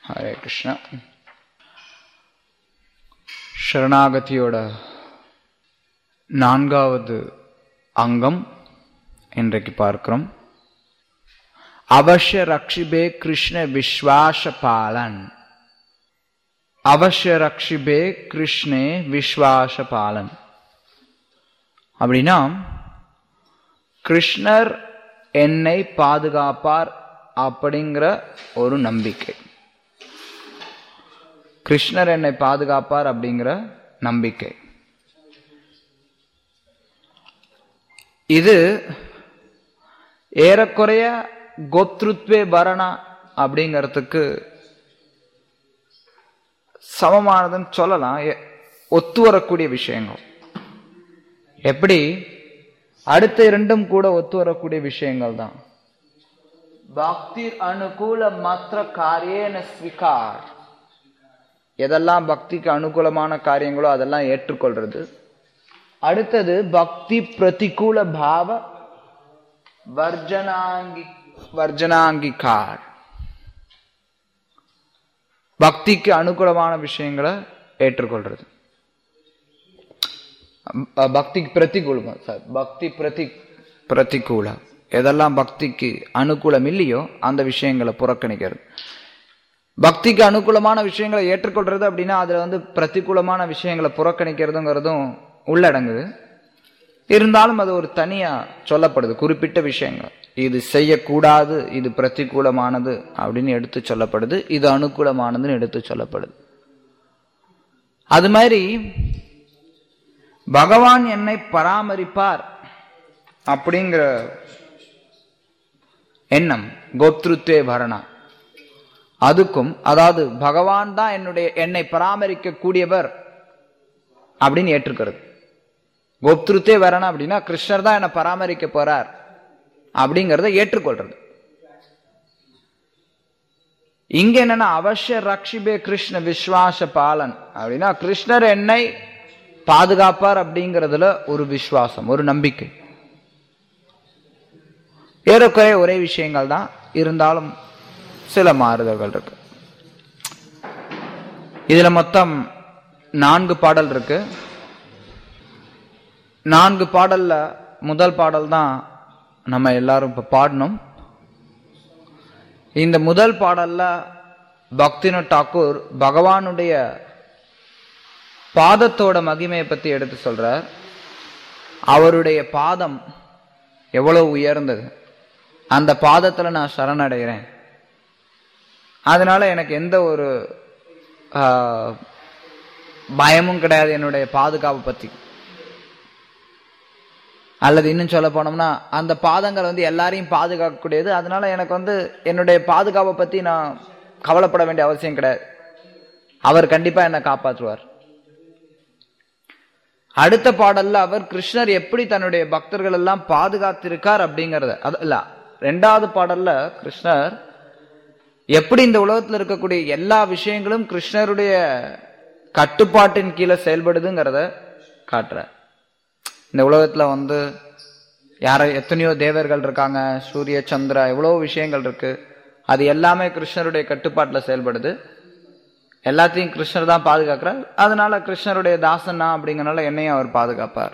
ஹரே கிருஷ்ணா சரணாகதியோட நான்காவது அங்கம் இன்றைக்கு பார்க்கிறோம் அவசிய ரக்ஷிபே கிருஷ்ண விஸ்வாச பாலன் அவசிய ரக்ஷிபே கிருஷ்ணே விஸ்வாச பாலன் அப்படின்னா கிருஷ்ணர் என்னை பாதுகாப்பார் அப்படிங்கிற ஒரு நம்பிக்கை கிருஷ்ணர் என்னை பாதுகாப்பார் அப்படிங்கிற நம்பிக்கை இது ஏறக்குறைய கோத்ருத்வே பரணா அப்படிங்கிறதுக்கு சமமானதுன்னு சொல்லலாம் ஒத்து வரக்கூடிய விஷயங்கள் எப்படி அடுத்த இரண்டும் கூட ஒத்து வரக்கூடிய விஷயங்கள் தான் பக்தி அனுகூல மாத்திர காரியேன ஸ்வீகார் எதெல்லாம் பக்திக்கு அனுகூலமான காரியங்களோ அதெல்லாம் ஏற்றுக்கொள்றது அடுத்தது பக்தி பிரதிகூல பாவ வர்ஜனாங்கி வர்ஜனாங்கிகார் பக்திக்கு அனுகூலமான விஷயங்களை ஏற்றுக்கொள்றது பக்திக்கு பிரதிகூலம் சார் பக்தி பிரதி பிரதிகூலம் எதெல்லாம் பக்திக்கு அனுகூலம் இல்லையோ அந்த விஷயங்களை புறக்கணிக்கிறது பக்திக்கு அனுகூலமான விஷயங்களை ஏற்றுக்கொள்றது அப்படின்னா அதுல வந்து பிரதிகூலமான விஷயங்களை புறக்கணிக்கிறதுங்கிறதும் உள்ளடங்குது இருந்தாலும் அது ஒரு தனியா சொல்லப்படுது குறிப்பிட்ட விஷயங்கள் இது செய்யக்கூடாது இது பிரதிகூலமானது அப்படின்னு எடுத்து சொல்லப்படுது இது அனுகூலமானதுன்னு எடுத்து சொல்லப்படுது அது மாதிரி பகவான் என்னை பராமரிப்பார் அப்படிங்கிற எண்ணம் கோத்ருத்வே பரணா அதுக்கும் அதாவது பகவான் தான் என்னுடைய என்னை பராமரிக்க கூடியவர் அப்படின்னு ஏற்றுக்கிறது கோப்திருத்தே வரணும் அப்படின்னா கிருஷ்ணர் தான் என்னை பராமரிக்க போறார் அப்படிங்கிறத ஏற்றுக்கொள்றது இங்க என்னன்னா அவசிய ரக்ஷிபே கிருஷ்ண விஸ்வாச பாலன் அப்படின்னா கிருஷ்ணர் என்னை பாதுகாப்பார் அப்படிங்கிறதுல ஒரு விசுவாசம் ஒரு நம்பிக்கை ஏறக்குறைய ஒரே விஷயங்கள் தான் இருந்தாலும் சில மாறுதல்கள் இருக்கு இதுல மொத்தம் நான்கு பாடல் இருக்கு நான்கு பாடல்ல முதல் பாடல் தான் நம்ம எல்லாரும் இப்ப பாடணும் இந்த முதல் பாடல்ல பக்தினு டாக்கூர் பகவானுடைய பாதத்தோட மகிமையை பத்தி எடுத்து சொல்றார் அவருடைய பாதம் எவ்வளவு உயர்ந்தது அந்த பாதத்துல நான் சரணடைகிறேன் அதனால எனக்கு எந்த ஒரு பயமும் கிடையாது என்னுடைய பாதுகாப்பு பத்தி அல்லது இன்னும் சொல்ல போனோம்னா அந்த பாதங்கள் வந்து எல்லாரையும் பாதுகாக்கக்கூடியது அதனால எனக்கு வந்து என்னுடைய பாதுகாப்பை பத்தி நான் கவலைப்பட வேண்டிய அவசியம் கிடையாது அவர் கண்டிப்பா என்னை காப்பாற்றுவார் அடுத்த பாடல்ல அவர் கிருஷ்ணர் எப்படி தன்னுடைய பக்தர்கள் எல்லாம் பாதுகாத்திருக்கார் அப்படிங்கறத அது இல்ல ரெண்டாவது பாடல்ல கிருஷ்ணர் எப்படி இந்த உலகத்துல இருக்கக்கூடிய எல்லா விஷயங்களும் கிருஷ்ணருடைய கட்டுப்பாட்டின் கீழே செயல்படுதுங்கிறத காட்டுற இந்த உலகத்துல வந்து யார எத்தனையோ தேவர்கள் இருக்காங்க சூரிய சந்திரா எவ்வளவு விஷயங்கள் இருக்கு அது எல்லாமே கிருஷ்ணருடைய கட்டுப்பாட்டில் செயல்படுது எல்லாத்தையும் கிருஷ்ணர் தான் பாதுகாக்கிறார் அதனால கிருஷ்ணருடைய தாசனா அப்படிங்கறனால என்னையும் அவர் பாதுகாப்பார்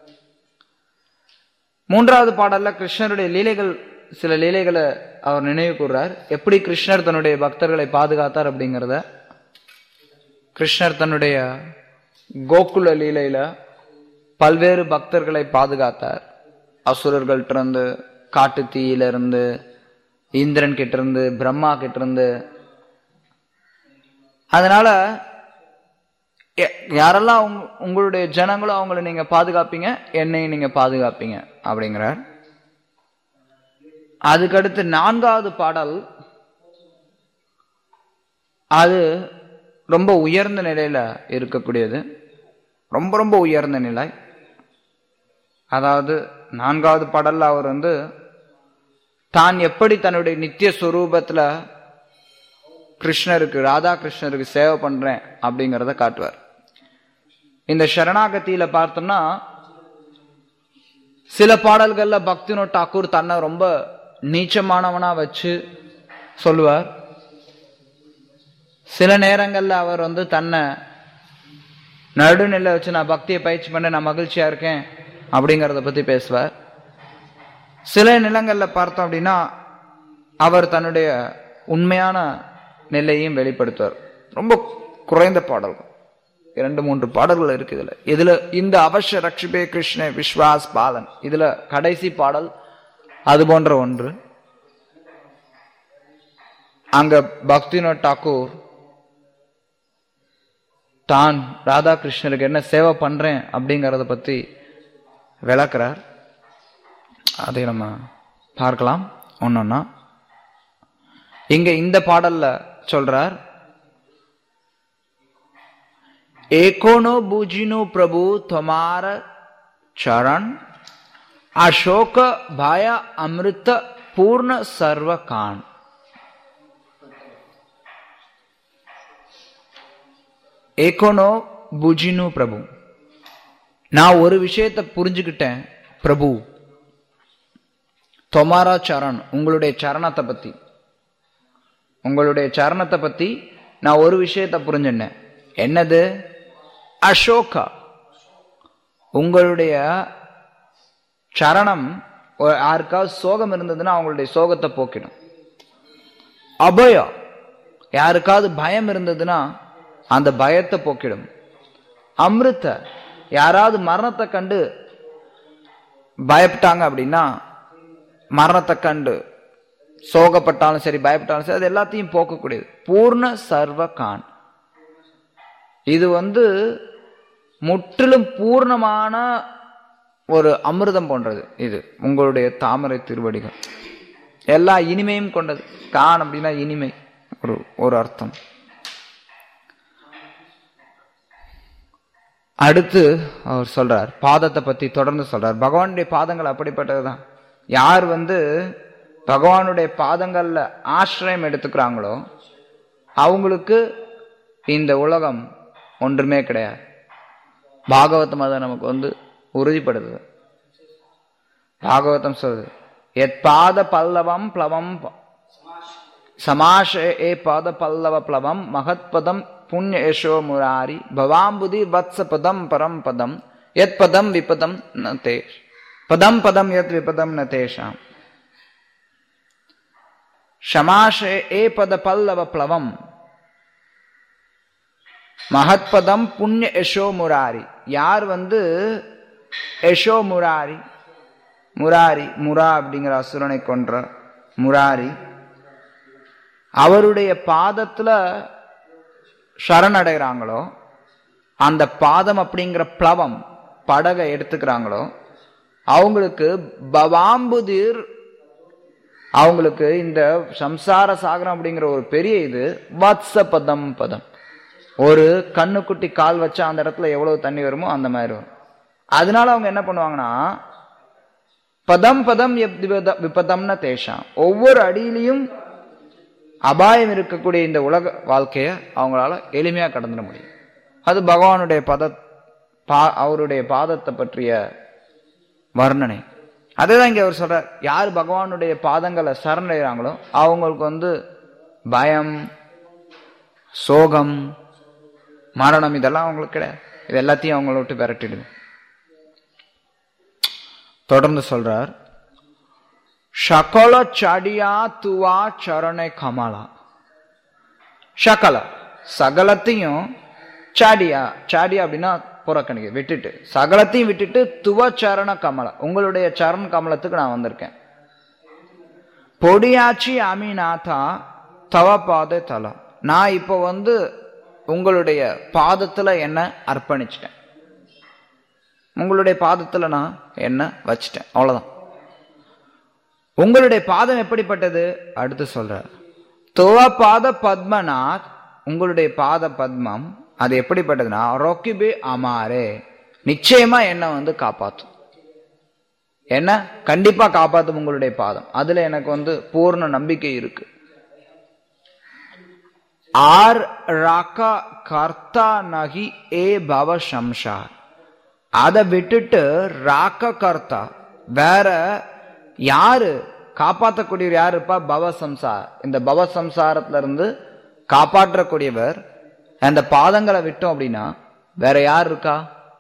மூன்றாவது பாடல்ல கிருஷ்ணருடைய லீலைகள் சில லீலைகளை அவர் நினைவு கூறுறார் எப்படி கிருஷ்ணர் தன்னுடைய பக்தர்களை பாதுகாத்தார் அப்படிங்கிறத கிருஷ்ணர் தன்னுடைய கோகுல லீலையில பல்வேறு பக்தர்களை பாதுகாத்தார் அசுரர்கள்ட்ட இருந்து காட்டு தீயில இருந்து இந்திரன் கிட்ட இருந்து பிரம்மா கிட்ட இருந்து அதனால யாரெல்லாம் உங்களுடைய ஜனங்களோ அவங்கள நீங்க பாதுகாப்பீங்க என்னையும் நீங்க பாதுகாப்பீங்க அப்படிங்கிறார் அதுக்கடுத்து நான்காவது பாடல் அது ரொம்ப உயர்ந்த நிலையில இருக்கக்கூடியது ரொம்ப ரொம்ப உயர்ந்த நிலை அதாவது நான்காவது பாடல்ல அவர் வந்து தான் எப்படி தன்னுடைய நித்திய சுரூபத்துல கிருஷ்ணருக்கு ராதா கிருஷ்ணருக்கு சேவை பண்றேன் அப்படிங்கிறத காட்டுவார் இந்த சரணாகத்தியில பார்த்தோம்னா சில பாடல்கள்ல பக்தினோ டாக்கூர் தன்னை ரொம்ப நீச்சமானவனா வச்சு சொல்லுவார் சில நேரங்கள்ல அவர் வந்து தன்னை நடுநிலை வச்சு நான் பக்தியை பயிற்சி பண்ண நான் மகிழ்ச்சியா இருக்கேன் அப்படிங்கறத பத்தி பேசுவார் சில நிலங்கள்ல பார்த்தோம் அப்படின்னா அவர் தன்னுடைய உண்மையான நிலையையும் வெளிப்படுத்துவார் ரொம்ப குறைந்த பாடல்கள் இரண்டு மூன்று பாடல்கள் இருக்கு இதுல இதுல இந்த அவச ரக்ஷிபே கிருஷ்ண விஸ்வாஸ் பாலன் இதுல கடைசி பாடல் அது போன்ற ஒன்று அங்க பக்திநாத் டாக்கூர் தான் ராதாகிருஷ்ணருக்கு என்ன சேவை பண்றேன் அப்படிங்கறத பத்தி விளக்குறார் அதை நம்ம பார்க்கலாம் ஒன்னொன்னா இங்க இந்த பாடல்ல சொல்றார் एकोनो बूझिनु प्रभु तुम्हार चरण अशोक भाय अमृत पूर्ण सर्व कान ஏகோனோ புஜினு பிரபு நான் ஒரு விஷயத்தை புரிஞ்சுக்கிட்டேன் பிரபு தொமாரா சரண் உங்களுடைய சரணத்தை பத்தி உங்களுடைய சரணத்தை பத்தி நான் ஒரு விஷயத்தை புரிஞ்சுட்டேன் என்னது அசோகா உங்களுடைய சரணம் ஒரு- யாருக்காவது சோகம் இருந்ததுன்னா அவங்களுடைய சோகத்தை போக்கிடும் அபயம் யாருக்காவது பயம் இருந்ததுன்னா அந்த பயத்தை போக்கிடும் அமிர்த யாராவது மரணத்தை கண்டு பயப்பட்டாங்க அப்படின்னா மரணத்தை கண்டு சோகப்பட்டாலும் சரி பயப்பட்டாலும் சரி அது எல்லாத்தையும் போக்கக்கூடியது பூர்ண சர்வ கான் இது வந்து முற்றிலும் பூர்ணமான ஒரு அமிர்தம் போன்றது இது உங்களுடைய தாமரை திருவடிகள் எல்லா இனிமையும் கொண்டது கான் அப்படின்னா இனிமை ஒரு ஒரு அர்த்தம் அடுத்து அவர் சொல்றார் பாதத்தை பத்தி தொடர்ந்து சொல்றார் பகவானுடைய பாதங்கள் அப்படிப்பட்டதுதான் யார் வந்து பகவானுடைய பாதங்கள்ல ஆசிரியம் எடுத்துக்கிறாங்களோ அவங்களுக்கு இந்த உலகம் ஒன்றுமே கிடையாது பாகவதம் அதை நமக்கு வந்து உறுதிப்படுத்துது பாகவதம் சொல்லுது எத் பாத பல்லவம் பிளவம் ப- சமாஷ ஏ பாத பல்லவ பிளவம் மகத்பதம் புண்ணிய யசோ முராரி பவாம்புதி வத்ச பதம் பரம் பதம் யத் பதம் விபதம் ந தே பதம் பதம் யத் விபதம் ந தேஷாம் சமாஷ ஏ பத பல்லவ பிளவம் மகத்பதம் புண்ணிய யசோ முராரி யார் வந்து யசோ முராரி முராரி முரா அப்படிங்கிற அசுரனை கொன்ற முராரி அவருடைய பாதத்துல சரணடைகிறாங்களோ அந்த பாதம் அப்படிங்கிற பிளவம் படகை எடுத்துக்கிறாங்களோ அவங்களுக்கு பவாம்புதிர் அவங்களுக்கு இந்த சம்சார சாகரம் அப்படிங்கிற ஒரு பெரிய இது வத்ச பதம் பதம் ஒரு கண்ணுக்குட்டி கால் வச்சா அந்த இடத்துல எவ்வளவு தண்ணி வருமோ அந்த மாதிரி வரும் அதனால அவங்க என்ன பண்ணுவாங்கன்னா பதம் பதம் எப் விபத- விபதம்னு தேஷாம் ஒவ்வொரு அடியிலையும் அபாயம் இருக்கக்கூடிய இந்த உலக வாழ்க்கைய அவங்களால எளிமையா கடந்துட முடியும் அது பகவானுடைய பத பா அவருடைய பாதத்தை பற்றிய வர்ணனை அதேதான் இங்க அவர் சொல்றார் யார் பகவானுடைய பாதங்களை சரணடைகிறாங்களோ அவங்களுக்கு வந்து பயம் சோகம் மரணம் இதெல்லாம் அவங்களுக்கு கிடையாது இது எல்லாத்தையும் அவங்கள விட்டு விரட்டிடுது தொடர்ந்து சொல்றார் சகல சடியா துவா சரணை கமலா சகல சகலத்தையும் சாடியா சாடியா அப்படின்னா புறக்கணிக்க விட்டுட்டு சகலத்தையும் விட்டுட்டு துவ சரண கமல உங்களுடைய சரண கமலத்துக்கு நான் வந்திருக்கேன் பொடியாச்சி அமிநாதா தவ பாத தலா நான் இப்போ வந்து உங்களுடைய பாதத்துல என்ன அர்ப்பணிச்சிட்டேன் உங்களுடைய பாதத்துல நான் என்ன வச்சிட்டேன் அவ்வளவுதான் உங்களுடைய பாதம் எப்படிப்பட்டது அடுத்து சொல்றார் துவ பாத பத்மநாத் உங்களுடைய பாத பத்மம் அது எப்படிப்பட்டதுன்னா ரொக்கிபே அமாரே நிச்சயமா என்ன வந்து காப்பாத்தும் என்ன கண்டிப்பா காப்பாத்தும் உங்களுடைய பாதம் அதுல எனக்கு வந்து பூர்ண நம்பிக்கை இருக்கு ஆர் ராக்கா கர்த்தா நகி ஏ பவ சம்சார் அதை விட்டுட்டு ராக்க கர்த்தா வேற யாரு காப்பாற்றக்கூடியவர் யாரு இருப்பா பவ சம்சார் இந்த பவ சம்சாரத்துல இருந்து காப்பாற்றக்கூடியவர் அந்த பாதங்களை விட்டோம் அப்படின்னா வேற யார் இருக்கா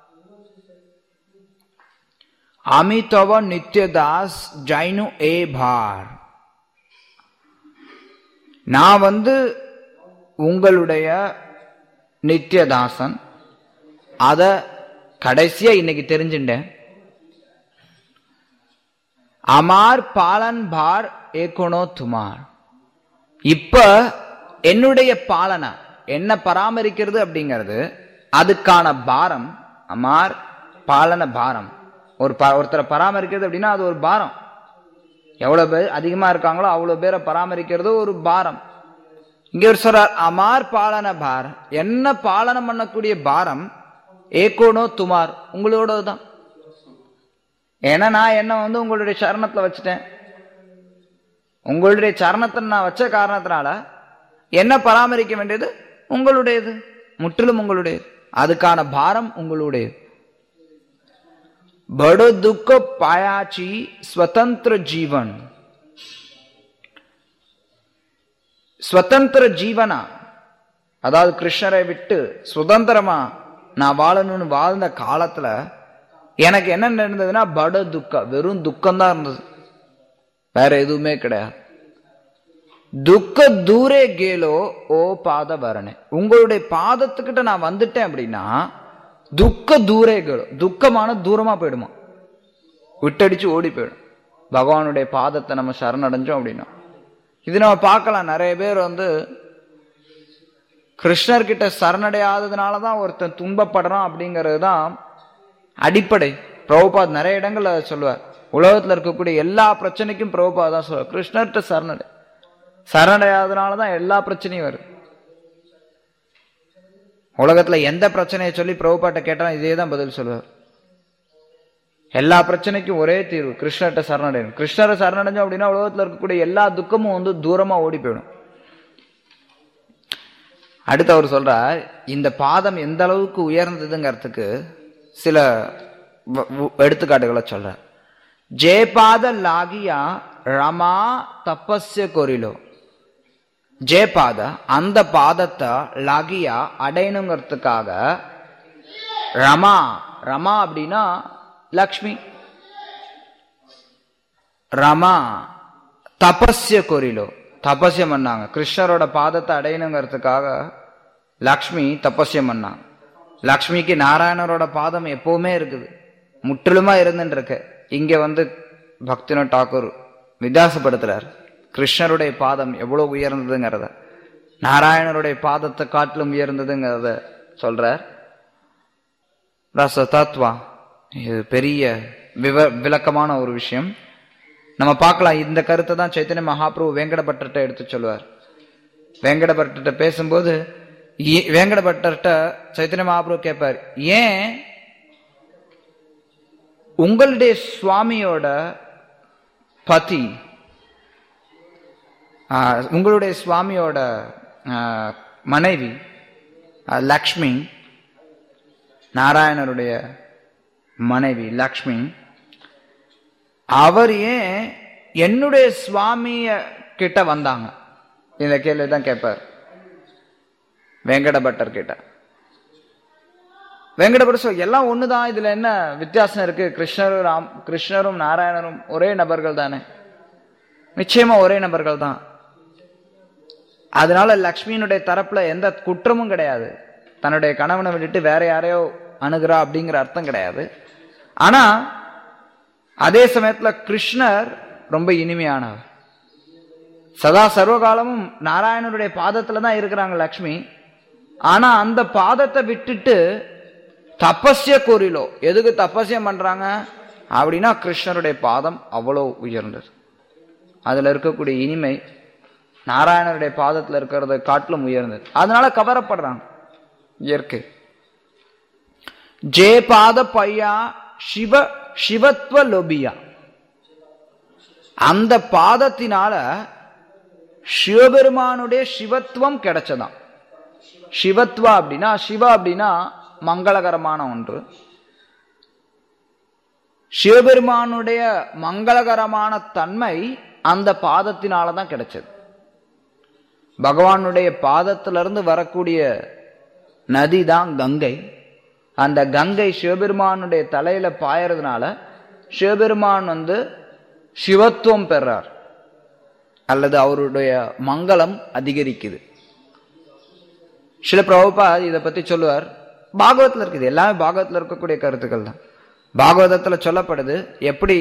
அமிதவ நித்யதாஸ் ஜைனு ஏ பார் நான் வந்து உங்களுடைய நித்யதாசன் அத கடைசியா இன்னைக்கு தெரிஞ்சுட்டேன் அமார் பாலன் பார் ஏகோனோ துமார் இப்ப என்னுடைய பாலனா என்ன பராமரிக்கிறது அப்படிங்கிறது அதுக்கான பாரம் அமார் பாலன பாரம் ஒரு ப- ஒருத்தரை பராமரிக்கிறது அப்படின்னா அது ஒரு பாரம் எவ்வளவு பேர் அதிகமா இருக்காங்களோ அவ்வளவு பேரை பராமரிக்கிறது ஒரு பாரம் இங்க ஒரு சொல்றார் அமார் பாலன பார் என்ன பாலனம் பண்ணக்கூடிய பாரம் ஏகோனோ துமார் உங்களோட தான் ஏன்னா நான் என்ன வந்து உங்களுடைய சரணத்துல வச்சுட்டேன் உங்களுடைய சரணத்தை நான் வச்ச காரணத்தினால என்ன பராமரிக்க வேண்டியது உங்களுடையது முற்றிலும் உங்களுடையது அதுக்கான பாரம் உங்களுடையது बड़ो दुख पायाची स्वतंत्र जीवन ஸ்வதந்திர ஜீவனா அதாவது கிருஷ்ணரை விட்டு சுதந்திரமா நான் வாழணும்னு வாழ்ந்த காலத்துல எனக்கு என்ன நடந்ததுன்னா பட துக்கம் வெறும் துக்கம் தான் இருந்தது வேற எதுவுமே கிடையாது துக்க தூரே கேலோ ஓ பாத வரணே உங்களுடைய பாதத்துக்கிட்ட நான் வந்துட்டேன் அப்படின்னா துக்க தூரே கேலோ துக்கமான தூரமா போயிடுமா விட்டடிச்சு ஓடி போயிடும் பகவானுடைய பாதத்தை நம்ம சரணடைஞ்சோம் அப்படின்னா இது நம்ம பார்க்கலாம் நிறைய பேர் வந்து கிருஷ்ணர்கிட்ட சரணடையாததுனால தான் ஒருத்தன் துன்பப்படுறான் அப்படிங்கிறது தான் அடிப்படை பிரபுபாத் நிறைய இடங்கள்ல சொல்லுவார் உலகத்துல இருக்கக்கூடிய எல்லா பிரச்சனைக்கும் பிரபுபாத் தான் சொல்லுவார் கிருஷ்ணர்கிட்ட சரணடை சரணடையாததுனால தான் எல்லா பிரச்சனையும் வருது உலகத்துல எந்த பிரச்சனையை சொல்லி பிரபுபாட்ட கேட்டாலும் இதே தான் பதில் சொல்லுவார் எல்லா பிரச்சனைக்கும் ஒரே தீர்வு கிருஷ்ணர்கிட்ட சரணடையணும் கிருஷ்ணரை சரணடைஞ்சோம் அப்படின்னா உலகத்துல இருக்கக்கூடிய எல்லா துக்கமும் வந்து தூரமா ஓடி போயிடும் அடுத்து அவர் சொல்றார் இந்த பாதம் எந்த அளவுக்கு உயர்ந்ததுங்கிறதுக்கு சில வ- வ- எடுத்துக்காட்டுகளை சொல்றார் ஜெயபாத லாகியா ரமா தபஸ்ய கொரிலோ ஜெயபாத அந்த பாதத்தை லாகியா அடையணுங்கிறதுக்காக ரமா ரமா அப்படின்னா லக்ஷ்மி ரமா தபஸ்ய கொரிலோ தபஸ்யம் பண்ணாங்க கிருஷ்ணரோட பாதத்தை அடையணுங்கிறதுக்காக லக்ஷ்மி தபஸ்யம் பண்ணாங்க லக்ஷ்மிக்கு நாராயணரோட பாதம் எப்பவுமே இருக்குது முற்றிலுமா இருந்துட்டு இருக்கு இங்க வந்து பக்தின டாக்கூர் வித்தியாசப்படுத்துறார் கிருஷ்ணருடைய பாதம் எவ்வளவு உயர்ந்ததுங்கிறத நாராயணருடைய பாதத்தை காட்டிலும் உயர்ந்ததுங்கிறத சொல்றார் ரச தத்வா இது பெரிய விவ விளக்கமான ஒரு விஷயம் நம்ம பார்க்கலாம் இந்த கருத்தை தான் சைத்தன்ய மகாபிரபு வேங்கடபட்டர்கிட்ட எடுத்து சொல்லுவார் வேங்கடபட்டர்கிட்ட பேசும்போது ஏ- வேங்கடபட்டர்கிட்ட சைத்தன்ய மகாபிரபு கேட்பார் ஏன் உங்களுடைய சுவாமியோட பதி ஆ, உங்களுடைய சுவாமியோட ஆ, மனைவி ஆ, லக்ஷ்மி நாராயணருடைய மனைவி லக்ஷ்மி அவர் ஏன் என்னுடைய சுவாமிய கிட்ட வந்தாங்க இந்த கேள்வி தான் கேட்பார் வெங்கடபட்டர் கிட்ட வெங்கடபட்டர் சொல் எல்லாம் ஒண்ணுதான் இதுல என்ன வித்தியாசம் இருக்கு கிருஷ்ணரும் ராம் கிருஷ்ணரும் நாராயணரும் ஒரே நபர்கள் தானே நிச்சயமா ஒரே நபர்கள் தான் அதனால லக்ஷ்மியினுடைய தரப்புல எந்த குற்றமும் கிடையாது தன்னுடைய கணவனை விட்டுட்டு வேற யாரையோ அணுகிறா அப்படிங்கிற அர்த்தம் கிடையாது ஆனா அதே சமயத்துல கிருஷ்ணர் ரொம்ப இனிமையானவர் சதா சர்வகாலமும் நாராயணனுடைய பாதத்துல தான் இருக்கிறாங்க லக்ஷ்மி ஆனா அந்த பாதத்தை விட்டுட்டு தபஸ்ய கோரிலோ எதுக்கு தபஸ்யம் பண்றாங்க அப்படின்னா கிருஷ்ணருடைய பாதம் அவ்வளோ உயர்ந்தது அதுல இருக்கக்கூடிய இனிமை நாராயணருடைய பாதத்துல இருக்கிறத காட்டிலும் உயர்ந்தது அதனால கவரப்படுறாங்க இயற்கை ஜே பாத பையா சிவ சிவத்வ லோபியா அந்த பாதத்தினால சிவபெருமானுடைய சிவத்துவம் கிடைச்சதாம் சிவத்வா அப்படின்னா சிவ அப்படின்னா மங்களகரமான ஒன்று சிவபெருமானுடைய மங்களகரமான தன்மை அந்த பாதத்தினால தான் கிடைச்சது பகவானுடைய பாதத்திலிருந்து வரக்கூடிய நதி தான் கங்கை அந்த கங்கை சிவபெருமானுடைய தலையில பாயறதுனால சிவபெருமான் வந்து சிவத்துவம் பெறார் அல்லது அவருடைய மங்களம் அதிகரிக்குது சில பிரபுபா இதை பத்தி சொல்லுவார் பாகவத்துல இருக்குது எல்லாமே பாகவத்துல இருக்கக்கூடிய கருத்துக்கள் தான் பாகவதத்துல சொல்லப்படுது எப்படி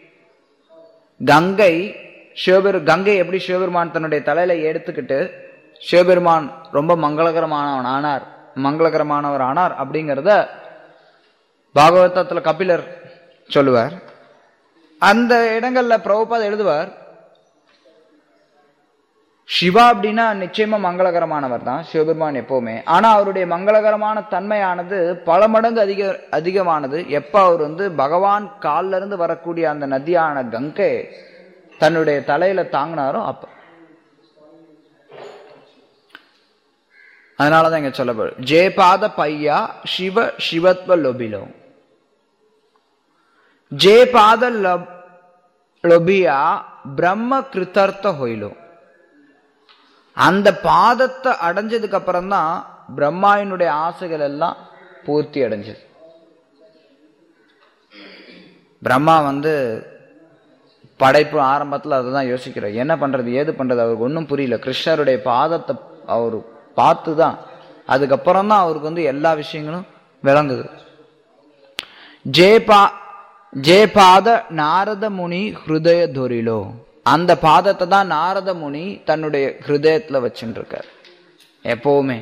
கங்கை சிவபெரு கங்கை எப்படி சிவபெருமான் தன்னுடைய தலையில எடுத்துக்கிட்டு சிவபெருமான் ரொம்ப மங்களகரமானவன் ஆனார் மங்களகரமானவர் ஆனார் அப்படிங்கிறத பாகவதத்துல கபிலர் சொல்லுவார் அந்த இடங்கள்ல பிரபுபாத் எழுதுவார் சிவா அப்படின்னா நிச்சயமா மங்களகரமானவர் தான் சிவபெருமான் எப்பவுமே ஆனா அவருடைய மங்களகரமான தன்மையானது பல மடங்கு அதிக அதிகமானது எப்ப அவர் வந்து பகவான் கால்ல இருந்து வரக்கூடிய அந்த நதியான கங்கை தன்னுடைய தலையில தாங்கினாரோ அப்ப அதனாலதான் இங்க சொல்லப்படும் ஜெயபாத பையா சிவ சிவத்வ லொபிலோ ஜெயபாத லொபியா பிரம்ம கிருத்தர்த்த ஹொயிலோ அந்த பாதத்தை அடைஞ்சதுக்கு அப்புறம் தான் பிரம்மாவினுடைய ஆசைகள் எல்லாம் பூர்த்தி அடைஞ்சது பிரம்மா வந்து படைப்பு ஆரம்பத்தில் அதை தான் யோசிக்கிறார் என்ன பண்றது ஏது பண்றது அவருக்கு ஒன்றும் புரியல கிருஷ்ணருடைய பாதத்தை அவர் பார்த்து தான் அதுக்கப்புறம் தான் அவருக்கு வந்து எல்லா விஷயங்களும் விளங்குது ஜெயபா ஜெயபாத நாரத முனி ஹிருதய தொரிலோ அந்த பாதத்தை தான் நாரத முனி தன்னுடைய ஹிருதயத்துல வச்சுட்டு இருக்கார் எப்பவுமே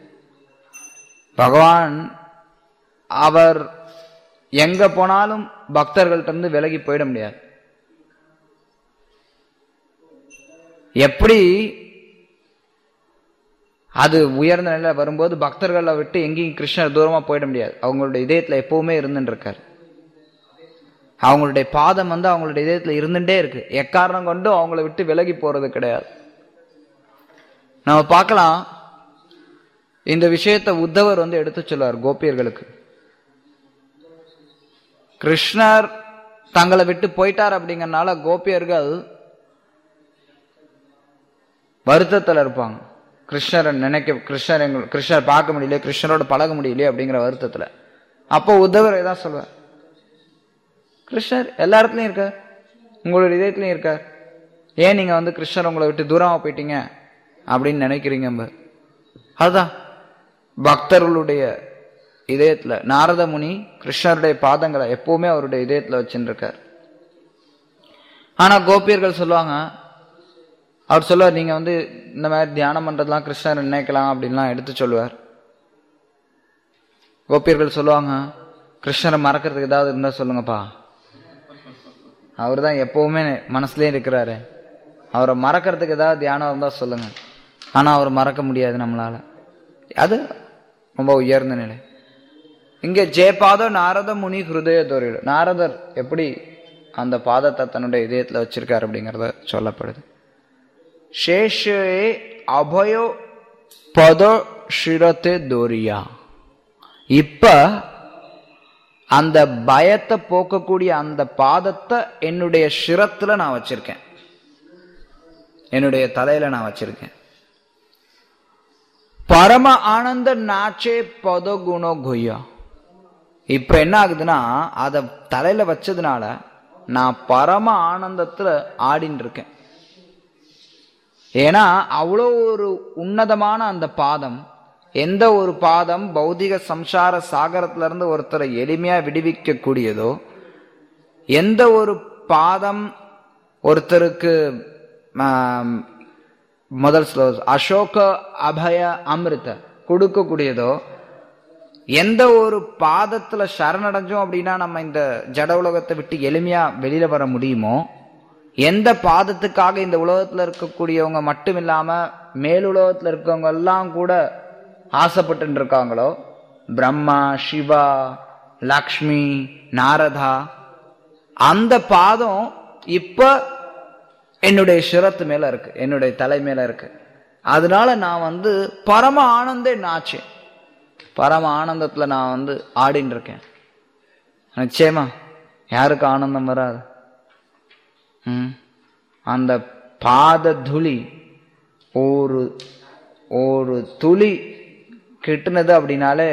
பகவான் அவர் எங்க போனாலும் பக்தர்கள்ட்ட இருந்து விலகி போயிட முடியாது எப்படி அது உயர்ந்த நிலையில வரும்போது பக்தர்களை விட்டு எங்கேயும் கிருஷ்ணர் தூரமா போயிட முடியாது அவங்களுடைய இதயத்துல எப்பவுமே இருந்துட்டு இருக்காரு அவங்களுடைய பாதம் வந்து அவங்களுடைய இதயத்துல இருந்துட்டே இருக்கு எக்காரணம் கொண்டும் அவங்கள விட்டு விலகி போறது கிடையாது நம்ம பார்க்கலாம் இந்த விஷயத்தை உத்தவர் வந்து எடுத்து சொல்லுவார் கோபியர்களுக்கு கிருஷ்ணர் தங்களை விட்டு போயிட்டார் அப்படிங்கறனால கோபியர்கள் வருத்தத்தில் இருப்பாங்க கிருஷ்ணரை நினைக்க கிருஷ்ணர் எங்க கிருஷ்ணர் பார்க்க முடியல கிருஷ்ணரோட பழக முடியலையே அப்படிங்கிற வருத்தத்துல அப்போ உத்தவர் இதான் சொல்லுவார் கிருஷ்ணர் எல்லா இடத்துலயும் இருக்கார் உங்களுடைய இதயத்திலையும் இருக்கார் ஏன் நீங்க வந்து கிருஷ்ணர் உங்களை விட்டு தூரமா போயிட்டீங்க அப்படின்னு நினைக்கிறீங்க அதுதான் பக்தர்களுடைய இதயத்துல நாரத முனி கிருஷ்ணருடைய பாதங்களை எப்பவுமே அவருடைய இதயத்துல வச்சுட்டு இருக்கார் ஆனா கோபியர்கள் சொல்லுவாங்க அவர் சொல்லுவார் நீங்க வந்து இந்த மாதிரி தியானம் பண்றதுலாம் கிருஷ்ணர் நினைக்கலாம் அப்படின்லாம் எடுத்து சொல்லுவார் கோபியர்கள் சொல்லுவாங்க கிருஷ்ணரை மறக்கிறதுக்கு ஏதாவது இருந்தா சொல்லுங்கப்பா அவர் தான் எப்பவுமே மனசுலயே இருக்கிறாரு அவரை மறக்கிறதுக்கு ஏதாவது தியானம் இருந்தா சொல்லுங்க ஆனா அவர் மறக்க முடியாது நம்மளால அது ரொம்ப உயர்ந்த நிலை இங்க ஜெயபாதோ நாரத முனி ஹிருதய தோரிடு நாரதர் எப்படி அந்த பாதத்தை தன்னுடைய இதயத்துல வச்சிருக்காரு அப்படிங்கறத சொல்லப்படுது சேஷே அபயோ பத ஷிரத்தே தோரியா இப்ப அந்த பயத்தை போக்கக்கூடிய அந்த பாதத்தை என்னுடைய சிரத்துல நான் வச்சிருக்கேன் என்னுடைய தலையில நான் வச்சிருக்கேன் பரம ஆனந்த நாச்சே பத குணோ கொய்யா இப்ப என்ன ஆகுதுன்னா அத தலையில வச்சதுனால நான் பரம ஆனந்தத்துல ஆடின்னு இருக்கேன் ஏன்னா அவ்வளோ ஒரு உன்னதமான அந்த பாதம் எந்த ஒரு பாதம் பௌதிக சம்சார சாகரத்துல இருந்து ஒருத்தரை எளிமையா விடுவிக்க கூடியதோ எந்த ஒரு பாதம் ஒருத்தருக்கு ஆம், முதல் ஸ்லோ அசோக அபய அமிர்த கொடுக்கக்கூடியதோ எந்த ஒரு பாதத்துல சரணடைஞ்சோம் அப்படின்னா நம்ம இந்த ஜட உலகத்தை விட்டு எளிமையா வெளியில வர முடியுமோ எந்த பாதத்துக்காக இந்த உலகத்துல இருக்கக்கூடியவங்க மட்டும் இல்லாம மேலுலகத்துல இருக்கவங்க எல்லாம் கூட ஆசைப்பட்டு இருக்காங்களோ பிரம்மா சிவா லக்ஷ்மி நாரதா அந்த பாதம் இப்ப என்னுடைய சிரத்து மேல இருக்கு என்னுடைய தலை மேல இருக்கு அதனால நான் வந்து பரம ஆனந்தே நாச்சேன் பரம ஆனந்தத்துல நான் வந்து ஆடின்னு இருக்கேன் நிச்சயமா யாருக்கு ஆனந்தம் வராது ம் அந்த பாத துளி ஒரு ஒரு துளி கிட்டுனது அப்படின்னாலே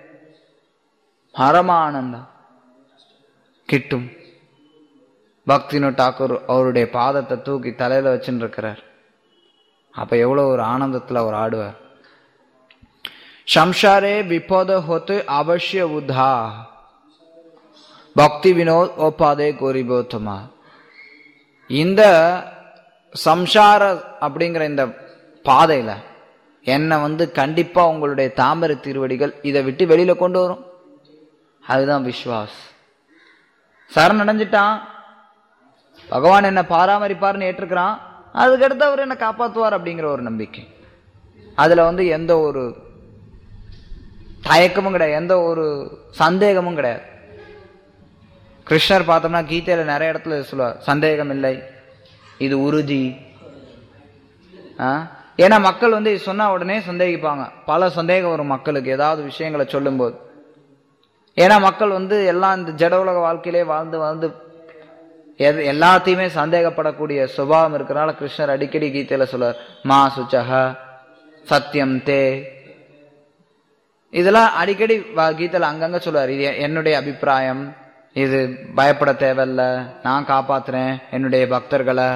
பரமானந்தம் கிட்டும் பக்தினு டாக்கூர் அவருடைய பாதத்தை தூக்கி தலையில வச்சுட்டு இருக்கிறார் அப்ப எவ்வளவு ஒரு ஆனந்தத்துல அவர் ஆடுவார் சம்சாரே விபோத ஹோத்து அவசிய உதா பக்தி வினோத் ஓபாதே கோரிபோத்தமா இந்த சம்சார அப்படிங்கிற இந்த பாதையில என்னை வந்து கண்டிப்பா உங்களுடைய தாமரை திருவடிகள் இதை விட்டு வெளியில கொண்டு வரும் அதுதான் விஸ்வாஸ் சரணடைஞ்சிட்டான் பகவான் என்ன பராமரிப்பார்னு ஏற்றுக்கிறான் அதுக்கடுத்து அவர் என்ன காப்பாத்துவார் அப்படிங்கிற ஒரு நம்பிக்கை அதுல வந்து எந்த ஒரு தயக்கமும் கிடையாது எந்த ஒரு சந்தேகமும் கிடையாது கிருஷ்ணர் பார்த்தோம்னா கீதையில நிறைய இடத்துல சொல்லுவார் சந்தேகம் இல்லை இது உறுதி ஆ? ஏன்னா மக்கள் வந்து இது சொன்னா உடனே சந்தேகிப்பாங்க பல சந்தேகம் வரும் மக்களுக்கு ஏதாவது விஷயங்களை சொல்லும்போது ஏன்னா மக்கள் வந்து எல்லாம் இந்த ஜட உலக வாழ்க்கையிலே வாழ்ந்து வாழ்ந்து எது எல்லாத்தையுமே சந்தேகப்படக்கூடிய சுபாவம் இருக்கிறனால கிருஷ்ணர் அடிக்கடி கீதையில சொல்லுவார் மா சுச்சக சத்தியம் தே இதெல்லாம் அடிக்கடி வ- கீதையில அங்கங்க சொல்லுவார் இது என்னுடைய அபிப்பிராயம் இது பயப்பட தேவையில்ல நான் காப்பாத்துறேன் என்னுடைய பக்தர்களை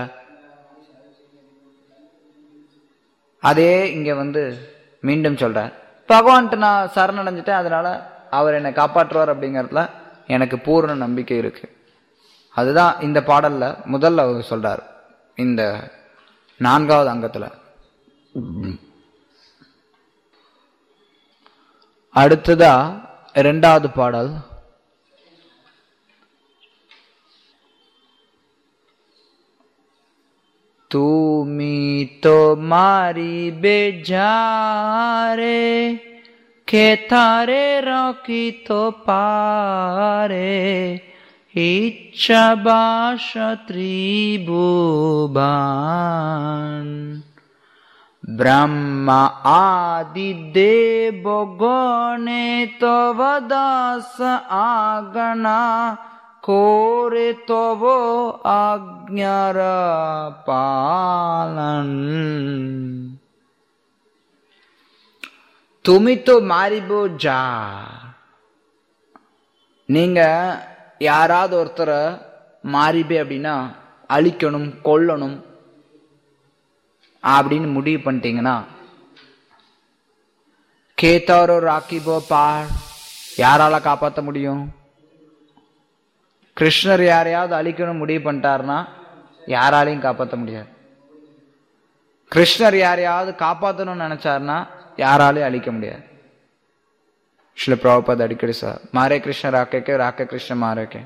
அதே இங்க வந்து மீண்டும் சொல்றார் பகவான்கிட்ட நான் சரணடைஞ்சிட்டேன் அதனால அவர் என்னை காப்பாற்றுவார் அப்படிங்கறதுல எனக்கு பூர்ண நம்பிக்கை இருக்கு அதுதான் இந்த பாடல்ல முதல்ல அவர் சொல்றார் இந்த நான்காவது அங்கத்துல அடுத்ததா இரண்டாவது பாடல் তুমি তোমারি বেজারে খেতারে রকিত পারে ইচ্ছা বাস ত্রিভুবান ব্রহ্মা আদি দেব গণে তব দাস আগনা করে তব আজ্ঞার পালন তুমি তো মারিব যা நீங்க யாராவது ஒருத்தரை மாறிபே அப்படின்னா அழிக்கணும் கொல்லணும் அப்படின்னு முடிவு பண்ணிட்டீங்கன்னா கேத்தாரோ ராக்கிபோ பார் யாரால காப்பாற்ற முடியும் கிருஷ்ணர் யாரையாவது அழிக்கணும் முடிவு பண்ணிட்டாருன்னா யாராலையும் காப்பாற்ற முடியாது கிருஷ்ணர் யாரையாவது காப்பாற்றணும்னு நினைச்சாருன்னா யாராலையும் அழிக்க முடியாது ஸ்ரீல பிரபுபாத் அடிக்கடி சார் மாரே கிருஷ்ணர் ராக்கே ராக்க கிருஷ்ண மாரேக்கே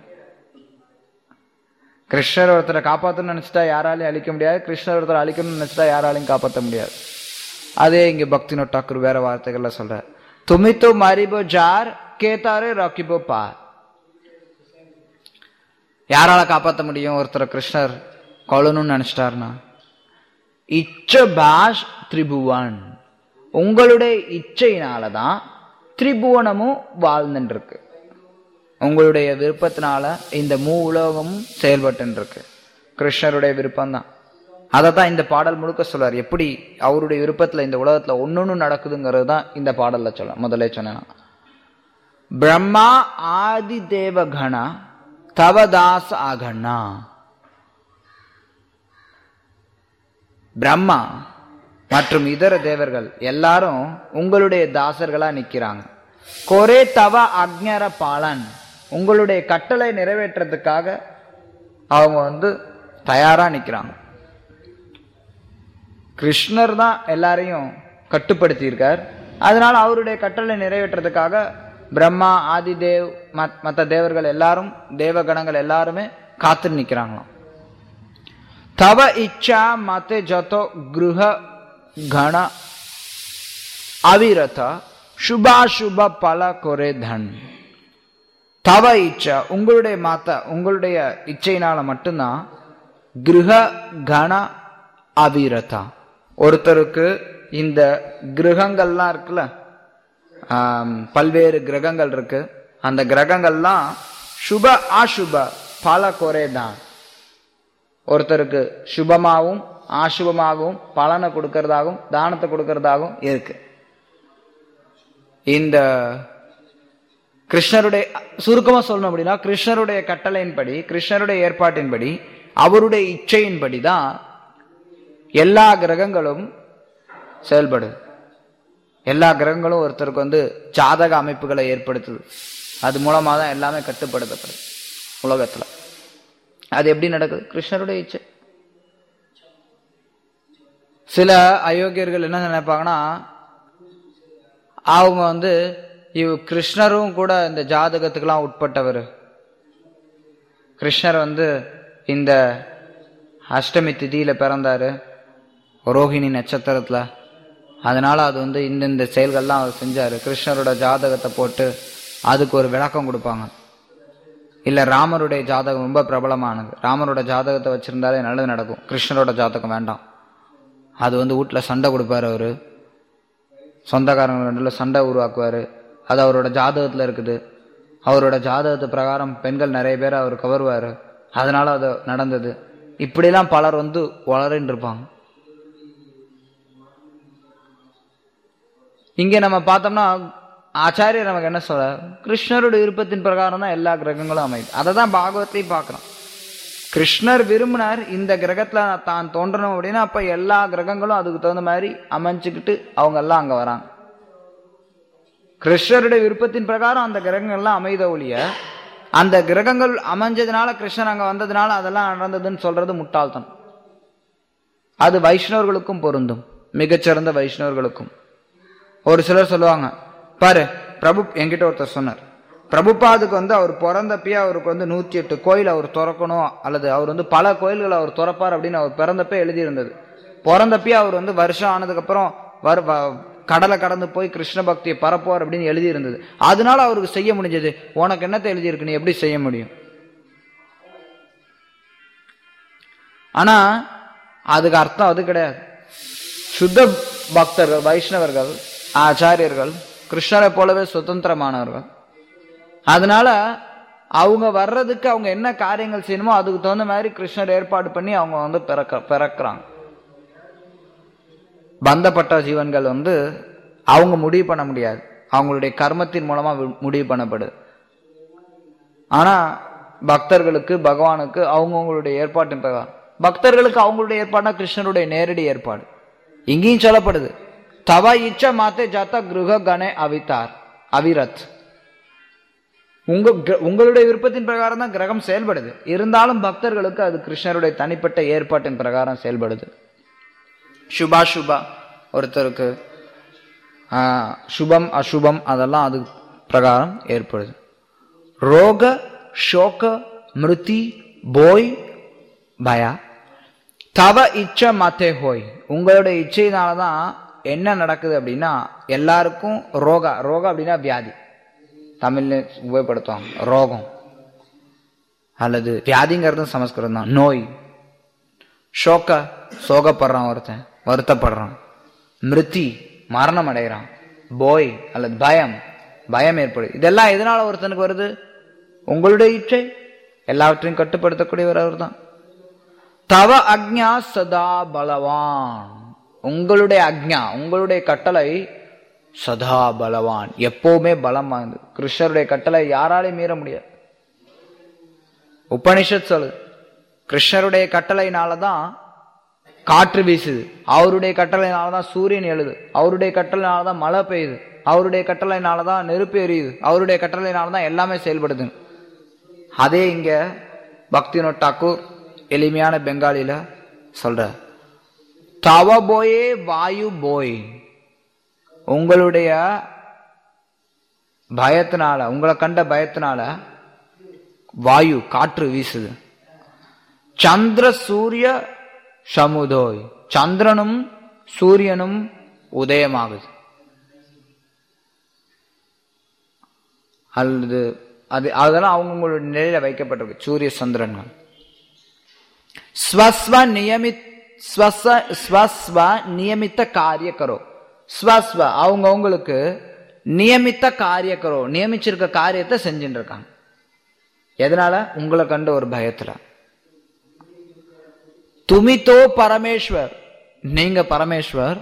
கிருஷ்ணர் ஒருத்தரை காப்பாற்றணும்னு நினைச்சிட்டா யாராலையும் அழிக்க முடியாது கிருஷ்ணர் ஒருத்தரை அழிக்கணும்னு நினைச்சிட்டா யாராலையும் காப்பாற்ற முடியாது அதே இங்க பக்தி டாக்கூர் வேற வார்த்தைகள்ல சொல்ற துமி தோ மாரிபோ ஜார் கேத்தாரே ராக்கிபோ பார் யாரால காப்பாற்ற முடியும் ஒருத்தரை கிருஷ்ணர் கொல்லணும்னு நினைச்சிட்டாருன்னா இச்ச பாஷ் திரிபுவன் உங்களுடைய இச்சையினால தான் திரிபுவனமும் வாழ்ந்துட்டு இருக்கு உங்களுடைய விருப்பத்தினால இந்த மூ உலகமும் செயல்பட்டு இருக்கு கிருஷ்ணருடைய விருப்பம் தான் அதை தான் இந்த பாடல் முழுக்க சொல்றார் எப்படி அவருடைய விருப்பத்துல இந்த உலகத்துல ஒன்னொன்னு நடக்குதுங்கிறது தான் இந்த பாடல்ல சொல்ல முதல்ல சொன்னேன் பிரம்மா ஆதி தேவ கண தவதாஸ் ஆகண்ணா பிரம்மா மற்றும் இதர தேவர்கள் எல்லாரும் உங்களுடைய தாசர்களா நிக்கிறாங்க கொரே தவ அக்ஞர பாலன் உங்களுடைய கட்டளை நிறைவேற்றத்துக்காக அவங்க வந்து தயாரா நிக்கிறாங்க கிருஷ்ணர் தான் எல்லாரையும் கட்டுப்படுத்தி இருக்கார் அதனால அவருடைய கட்டளை நிறைவேற்றத்துக்காக பிரம்மா ஆதிதேவ் மத்- மத்த தேவர்கள் எல்லாரும் தேவகணங்கள் எல்லாருமே காத்து நிக்கிறாங்களாம் தவ இச்சா மତେ যত গৃহ গণ அவிரத சுபாசுப பல கொரே தன் தவ இச்சா உங்களுடைய மாத்தா உங்களுடைய இச்சையினால மட்டும்தான் கிரக கண அவிரதா ஒருத்தருக்கு இந்த கிரகங்கள்லாம் இருக்குல்ல ஆம், பல்வேறு கிரகங்கள் இருக்கு அந்த கிரகங்கள்லாம் சுப அசுப பல குறை தான் ஒருத்தருக்கு சுபமாவும் ஆசுபமாகவும் பலனை கொடுக்கறதாகவும் தானத்தை கொடுக்கறதாகவும் இருக்கு இந்த கிருஷ்ணருடைய சுருக்கமா சொல்லணும் அப்படின்னா கிருஷ்ணருடைய கட்டளையின்படி கிருஷ்ணருடைய ஏற்பாட்டின்படி அவருடைய இச்சையின்படி தான் எல்லா கிரகங்களும் செயல்படுது எல்லா கிரகங்களும் ஒருத்தருக்கு வந்து ஜாதக அமைப்புகளை ஏற்படுத்துது அது மூலமா தான் எல்லாமே கட்டுப்படுத்தப்படுது உலகத்துல அது எப்படி நடக்குது கிருஷ்ணருடைய இச்சை சில அயோக்கியர்கள் என்ன நினைப்பாங்கன்னா அவங்க வந்து இவ் கிருஷ்ணரும் கூட இந்த ஜாதகத்துக்கெல்லாம் உட்பட்டவர் கிருஷ்ணர் வந்து இந்த அஷ்டமி திதியில பிறந்தாரு ரோஹிணி நட்சத்திரத்துல அதனால அது வந்து இந்தந்த செயல்கள்லாம் அவர் செஞ்சாரு கிருஷ்ணரோட ஜாதகத்தை போட்டு அதுக்கு ஒரு விளக்கம் கொடுப்பாங்க இல்ல ராமருடைய ஜாதகம் ரொம்ப பிரபலமானது ராமரோட ஜாதகத்தை வச்சிருந்தாலே நல்லது நடக்கும் கிருஷ்ணரோட ஜாதகம் வேண்டாம் அது வந்து வீட்டுல சண்டை கொடுப்பாரு அவரு சொந்தக்காரங்க நடுவில் சண்டை உருவாக்குவாரு அது அவரோட ஜாதகத்துல இருக்குது அவரோட ஜாதகத்து பிரகாரம் பெண்கள் நிறைய பேர் அவர் கவருவாரு அதனால அது நடந்தது இப்படிலாம் பலர் வந்து வளரின்னு இருப்பாங்க இங்க நம்ம பார்த்தோம்னா ஆச்சாரியர் நமக்கு என்ன சொல்ற கிருஷ்ணரோட விருப்பத்தின் பிரகாரம் தான் எல்லா கிரகங்களும் அமையுது அதை தான் பாகவத்தையும் பார்க்கிறோம் கிருஷ்ணர் விரும்பினார் இந்த கிரகத்துல தான் தோன்றணும் அப்படின்னா அப்ப எல்லா கிரகங்களும் அதுக்கு தகுந்த மாதிரி அமைஞ்சுக்கிட்டு அவங்க எல்லாம் அங்க வராங்க கிருஷ்ணருடைய விருப்பத்தின் பிரகாரம் அந்த கிரகங்கள்லாம் அமைத ஒழிய அந்த கிரகங்கள் அமைஞ்சதுனால கிருஷ்ணர் அங்க வந்ததுனால அதெல்லாம் நடந்ததுன்னு சொல்றது முட்டாள்தனம் அது வைஷ்ணவர்களுக்கும் பொருந்தும் மிகச்சிறந்த வைஷ்ணவர்களுக்கும் ஒரு சிலர் சொல்லுவாங்க பாரு பிரபு என்கிட்ட ஒருத்தர் சொன்னார் பிரபுபாதுக்கு வந்து அவர் பிறந்தப்பயே அவருக்கு வந்து நூத்தி எட்டு கோயில் அவர் திறக்கணும் அல்லது அவர் வந்து பல கோயில்களை அவர் திறப்பார் அப்படின்னு அவர் பிறந்தப்பே எழுதியிருந்தது பிறந்தப்பயே அவர் வந்து வருஷம் ஆனதுக்கு அப்புறம் வர வ- கடலை கடந்து போய் கிருஷ்ண பக்தியை பரப்புவார் அப்படின்னு எழுதியிருந்தது அதனால அவருக்கு செய்ய முடிஞ்சது உனக்கு என்னத்தை எழுதியிருக்கு நீ எப்படி செய்ய முடியும் ஆனா அதுக்கு அர்த்தம் அது கிடையாது சுத்த பக்தர்கள் வைஷ்ணவர்கள் ஆச்சாரியர்கள் கிருஷ்ணரை போலவே சுதந்திரமானவர்கள் அதனால அவங்க வர்றதுக்கு அவங்க என்ன காரியங்கள் செய்யணுமோ அதுக்கு தகுந்த மாதிரி கிருஷ்ணர் ஏற்பாடு பண்ணி அவங்க வந்து பிறக்க பிறக்கிறாங்க பந்தப்பட்ட ஜீவன்கள் வந்து அவங்க முடிவு பண்ண முடியாது அவங்களுடைய கர்மத்தின் மூலமா வி- முடிவு பண்ணப்படுது ஆனா பக்தர்களுக்கு பகவானுக்கு அவங்கவுங்களுடைய ஏற்பாட்டின் பிரகாரம் பக்தர்களுக்கு அவங்களுடைய ஏற்பாடுனா கிருஷ்ணருடைய நேரடி ஏற்பாடு இங்கேயும் சொல்லப்படுது தவ இச்ச மாத்தே ஜாத்தா கிருஹ கணே அவித்தார் அவிரத் உங்க கிர- உங்களுடைய விருப்பத்தின் பிரகாரம் தான் கிரகம் செயல்படுது இருந்தாலும் பக்தர்களுக்கு அது கிருஷ்ணருடைய தனிப்பட்ட ஏற்பாட்டின் பிரகாரம் செயல்படுது சுபா சுபா ஒருத்தருக்கு ஆ, சுபம் அசுபம் அதெல்லாம் அது பிரகாரம் ஏற்படுது ரோக ஷோக மிருதி போய் பயா தவ இச்ச மத்தே ஹோய் உங்களுடைய இச்சையினால தான் என்ன நடக்குது அப்படின்னா எல்லாருக்கும் ரோகா ரோகா அப்படின்னா வியாதி தமிழ்ல உபயோகப்படுத்துவாங்க ரோகம் அல்லது வியாதிங்கிறதும் சமஸ்கிருதம் தான் நோய் ஷோக்க சோகப்படுறான் ஒருத்தன் வருத்தப்படுறான் மிருத்தி மரணம் அடைகிறான் போய் அல்லது பயம் பயம் ஏற்படுது இதெல்லாம் எதனால ஒருத்தனுக்கு வருது உங்களுடைய இச்சை எல்லாவற்றையும் கட்டுப்படுத்தக்கூடியவர் அவர்தான் தவ அக்ஞா சதா பலவான் உங்களுடைய அக்ஞா உங்களுடைய கட்டளை சதா பலவான் எப்பவுமே பலம் வாய்ந்தது கிருஷ்ணருடைய கட்டளை யாராலையும் மீற முடியாது உபனிஷத் சொல்லுது கிருஷ்ணருடைய கட்டளையினால தான் காற்று வீசுது அவருடைய கட்டளையினால தான் சூரியன் எழுது அவருடைய கட்டளையினால தான் மழை பெய்யுது அவருடைய கட்டளையினால தான் நெருப்பு எரியுது அவருடைய கட்டளையினால தான் எல்லாமே செயல்படுது அதே இங்க பக்தினோட் டாக்கூர் எளிமையான பெங்காலில சொல்ற தவ போயே வாயு போய் உங்களுடைய பயத்தினால உங்களை கண்ட பயத்தினால வாயு காற்று வீசுது சந்திர சூரிய சமுதோய் சந்திரனும் சூரியனும் உதயமாகுது அல்லது அது அதெல்லாம் அவங்கவுங்களுடைய நிலையில வைக்கப்பட்டிருக்கு சூரிய சந்திரன்கள் ஸ்வஸ்வ நியமித் ஸ்வஸ்வ ஸ்வஸ்வ நியமித்த காரிய கரோ ஸ்வஸ்வ அவங்க அவங்களுக்கு நியமித்த காரிய கரோ நியமிச்சிருக்க காரியத்தை செஞ்சுட்டு இருக்காங்க எதனால உங்களை கண்ட ஒரு பயத்துல துமிதோ பரமேஸ்வர் நீங்க பரமேஸ்வர்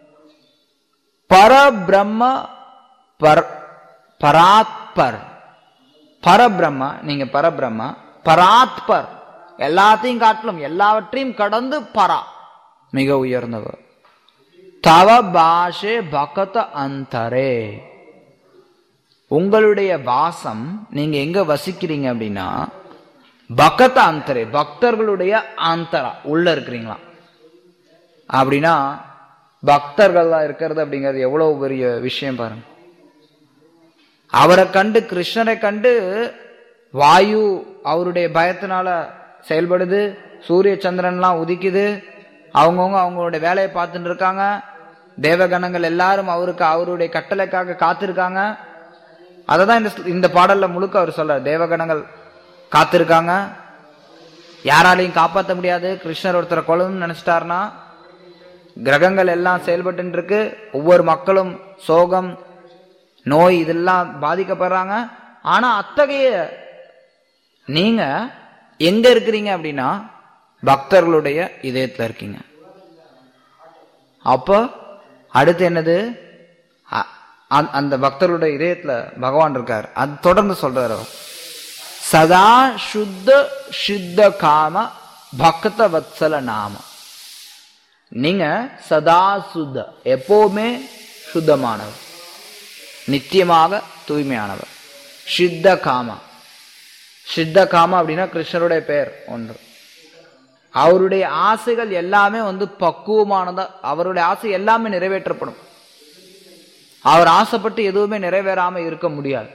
பரபிரம்ம பர பராத்பர் பரபிரம்ம நீங்க பரபிரம்ம பராத்பர் எல்லாத்தையும் காட்டிலும் எல்லாவற்றையும் கடந்து பரா மிக உயர்ந்தவர் தவ பாஷே பகத அந்தரே உங்களுடைய வாசம் நீங்க எங்க வசிக்கிறீங்க அப்படின்னா பகத அந்தரே பக்தர்களுடைய ஆந்தரா உள்ள இருக்கிறீங்களா அப்படின்னா பக்தர்கள்லாம் இருக்கிறது அப்படிங்கிறது எவ்வளவு பெரிய விஷயம் பாருங்க அவரை கண்டு கிருஷ்ணரை கண்டு வாயு அவருடைய பயத்தினால செயல்படுது சூரிய சந்திரன்லாம் உதிக்குது அவங்கவுங்க அவங்களுடைய வேலையை பார்த்துட்டு இருக்காங்க தேவகணங்கள் எல்லாரும் அவருக்கு அவருடைய கட்டளைக்காக காத்திருக்காங்க அதை தான் இந்த இந்த பாடல்ல முழுக்க அவர் சொல்றார் தேவகணங்கள் காத்திருக்காங்க யாராலையும் காப்பாற்ற முடியாது கிருஷ்ணர் ஒருத்தரை கொல்லணும்னு நினைச்சிட்டாருன்னா கிரகங்கள் எல்லாம் செயல்பட்டு இருக்கு ஒவ்வொரு மக்களும் சோகம் நோய் இதெல்லாம் பாதிக்கப்படுறாங்க ஆனா அத்தகைய நீங்க எங்க இருக்கிறீங்க அப்படின்னா பக்தர்களுடைய இதயத்துல இருக்கீங்க அப்போ அடுத்து என்னது அ- அந்த- அந்த பக்தர்களுடைய இதயத்துல பகவான் இருக்கார் அது தொடர்ந்து சொல்றார் அவர் சதா சுத்த சித்த காம பக்த வத்சல நாம நீங்க சதா சுத்த எப்பவுமே சுத்தமானவர் நித்தியமாக தூய்மையானவர் சித்த காம சித்த காம அப்படின்னா கிருஷ்ணருடைய பெயர் ஒன்று அவருடைய ஆசைகள் எல்லாமே வந்து பக்குவமானதா அவருடைய ஆசை எல்லாமே நிறைவேற்றப்படும் அவர் ஆசைப்பட்டு எதுவுமே நிறைவேறாம இருக்க முடியாது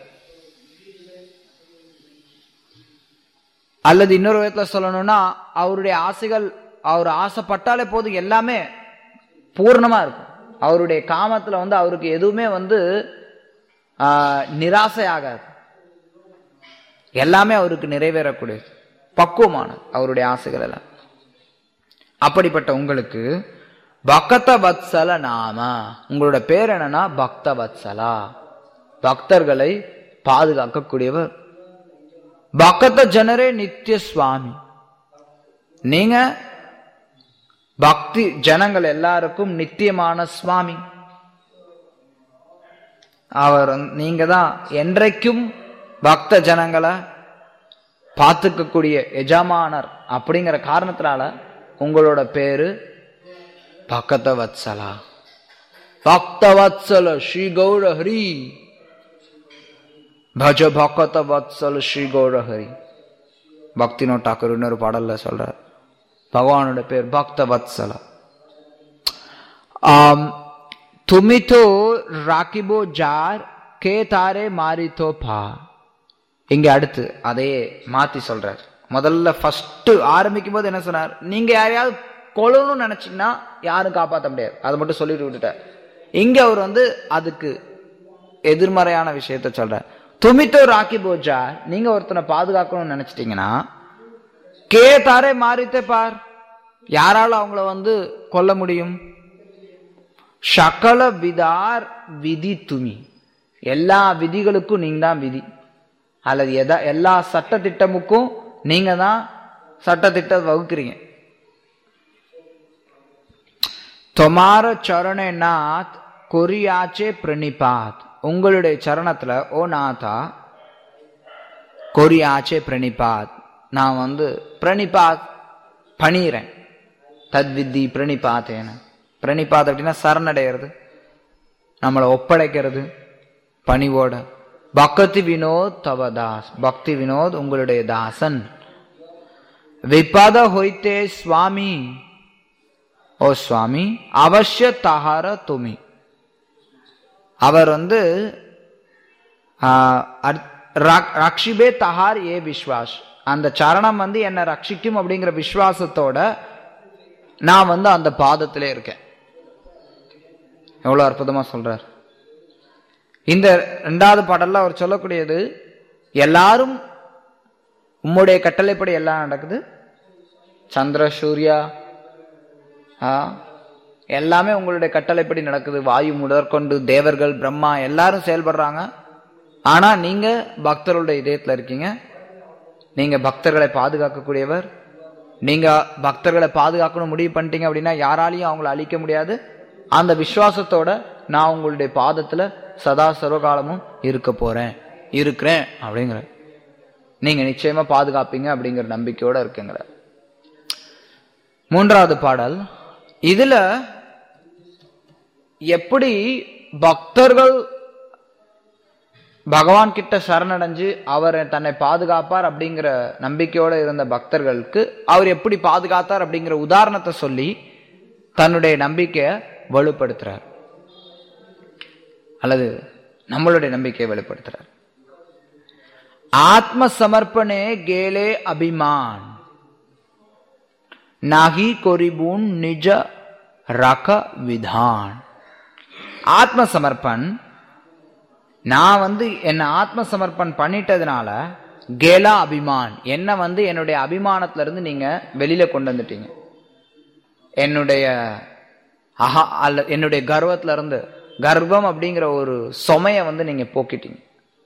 அல்லது இன்னொரு விதத்துல சொல்லணும்னா அவருடைய ஆசைகள் அவர் ஆசைப்பட்டாலே போதும் எல்லாமே பூர்ணமா இருக்கும் அவருடைய காமத்துல வந்து அவருக்கு எதுவுமே வந்து ஆஹ், நிராசை ஆகாது எல்லாமே அவருக்கு நிறைவேறக்கூடியது பக்குவமானது அவருடைய ஆசைகள் எல்லாம் அப்படிப்பட்ட உங்களுக்கு பக்த வத்சல நாம உங்களோட பேர் என்னன்னா பக்த வத்சலா பக்தர்களை பாதுகாக்கக்கூடியவர் பக்த ஜனரே நித்திய சுவாமி நீங்க பக்தி ஜனங்கள் எல்லாருக்கும் நித்தியமான சுவாமி அவர் வந்து- நீங்க தான் என்றைக்கும் பக்த ஜனங்களை பார்த்துக்கக்கூடிய எஜமானர் அப்படிங்கிற காரணத்தினால உங்களோட பேரு பக்த வத்சலா பக்த வத்சல ஸ்ரீ கௌர ஹரி பஜ பக்த வத்சல ஸ்ரீ கௌர ஹரி பக்தினோ டாக்கர் இன்னொரு பாடல்ல சொல்றார் பகவானோட பேர் பக்த வத்சல ஆம் துமிதோ ராக்கிபோ ஜார் கே தாரே மாரித்தோ பா இங்க அடுத்து அதையே மாத்தி சொல்றார் முதல்ல ஃபர்ஸ்ட் ஆரம்பிக்கும் போது என்ன சொன்னார் நீங்க யாரையாவது கொல்லணும்னு நினைச்சீங்கன்னா யாரும் காப்பாற்ற முடியாது அதை மட்டும் சொல்லிட்டு விட்டுட்டார் இங்க அவர் வந்து அதுக்கு எதிர்மறையான விஷயத்த சொல்றார் துமித்தோ ராக்கி போஜா நீங்க ஒருத்தனை பாதுகாக்கணும்னு நினைச்சிட்டீங்கன்னா கே தாரே மாறித்தே பார் யாரால அவங்கள வந்து கொல்ல முடியும் சகல விதார் விதி துமி எல்லா விதிகளுக்கும் நீங்க தான் விதி அல்லது எதா எல்லா சட்ட திட்டமுக்கும் நீங்க தான் சட்ட திட்டம் வகுக்கிறீங்க தொமார சரணே நாத் கொரியாச்சே பிரணிபாத் உங்களுடைய சரணத்துல ஓ நாதா கொரியாச்சே பிரணிபாத் நான் வந்து பிரணிபாத் பணிகிறேன் தத்வித்தி பிரணிபாத்தேன பிரணிபாத் அப்படின்னா சரணடைகிறது நம்மளை ஒப்படைக்கிறது பணிவோட பக்தி வினோத் தவ தாஸ் பக்தி வினோத் உங்களுடைய தாசன் விபத ஹொய்த்தே சுவாமி ஓ சுவாமி அவசிய தஹார துமி அவர் வந்து ஆஹ், அர்- ரக்- ரக்ஷிபே தஹார் ஏ விஸ்வாஸ் அந்த சரணம் வந்து என்னை ரட்சிக்கும் அப்படிங்கிற விசுவாசத்தோட நான் வந்து அந்த பாதத்திலே இருக்கேன் எவ்வளவு அற்புதமா சொல்றார் இந்த ரெண்டாவது பாடல்ல அவர் சொல்லக்கூடியது எல்லாரும் உம்முடைய கட்டளைப்படி எல்லாம் நடக்குது சந்திர சூர்யா ஆ, எல்லாமே உங்களுடைய கட்டளைப்படி நடக்குது வாயு முதற்கொண்டு தேவர்கள் பிரம்மா எல்லாரும் செயல்படுறாங்க ஆனா நீங்க பக்தர்களுடைய இதயத்துல இருக்கீங்க நீங்க பக்தர்களை பாதுகாக்கக்கூடியவர் நீங்க பக்தர்களை பாதுகாக்கணும் முடிவு பண்ணிட்டீங்க அப்படின்னா யாராலையும் அவங்கள அழிக்க முடியாது அந்த விசுவாசத்தோட நான் உங்களுடைய பாதத்துல சதா சர்வகாலமும் இருக்க போறேன் இருக்கிறேன் அப்படிங்கிற நீங்க நிச்சயமா பாதுகாப்பீங்க அப்படிங்கிற நம்பிக்கையோட இருக்குங்கிற மூன்றாவது பாடல் இதுல எப்படி பக்தர்கள் பகவான் கிட்ட சரணடைஞ்சு அவர் தன்னை பாதுகாப்பார் அப்படிங்கிற நம்பிக்கையோட இருந்த பக்தர்களுக்கு அவர் எப்படி பாதுகாத்தார் அப்படிங்கிற உதாரணத்தை சொல்லி தன்னுடைய நம்பிக்கையை வலுப்படுத்துறார் அல்லது நம்மளுடைய நம்பிக்கையை வெளிப்படுத்துறார் ஆத்ம சமர்ப்பணே கேலே அபிமான் நாகி கொரிபூன் நிஜ ரக விதான் ஆத்ம சமர்ப்பன் நான் வந்து என்ன ஆத்ம சமர்ப்பன் பண்ணிட்டதுனால கேலா அபிமான் என்ன வந்து என்னுடைய அபிமானத்துல இருந்து நீங்க வெளியில கொண்டு வந்துட்டீங்க என்னுடைய அஹா அல்ல என்னுடைய கர்வத்துல இருந்து கர்வம் அப்படிங்கிற ஒரு சுமைய வந்து நீங்க போக்கிட்டீங்க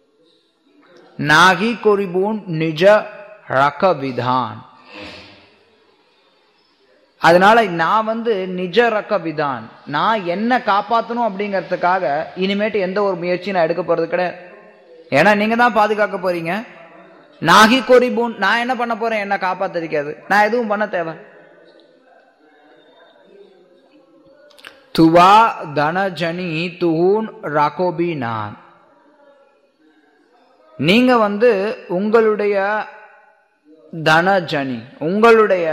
நாகி கொரிபூன் நிஜ ரக விதான் அதனால நான் வந்து நிஜ ரக்க விதான் நான் என்ன காப்பாற்றணும் அப்படிங்கிறதுக்காக இனிமேட்டு எந்த ஒரு முயற்சியும் நான் எடுக்க போறது கிடையாது ஏன்னா நீங்க தான் பாதுகாக்க போறீங்க நாகி கொரிபூன் நான் என்ன பண்ண போறேன் என்ன காப்பாத்திருக்காது நான் எதுவும் பண்ண தேவை துவா தனஜனி துஹூன் ராகோபி நான் நீங்க வந்து உங்களுடைய தனஜனி உங்களுடைய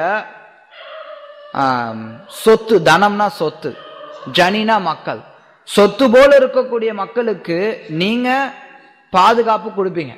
ஆம், சொத்து தனம்னா சொத்து ஜனினா மக்கள் சொத்து போல இருக்கக்கூடிய மக்களுக்கு நீங்க பாதுகாப்பு கொடுப்பீங்க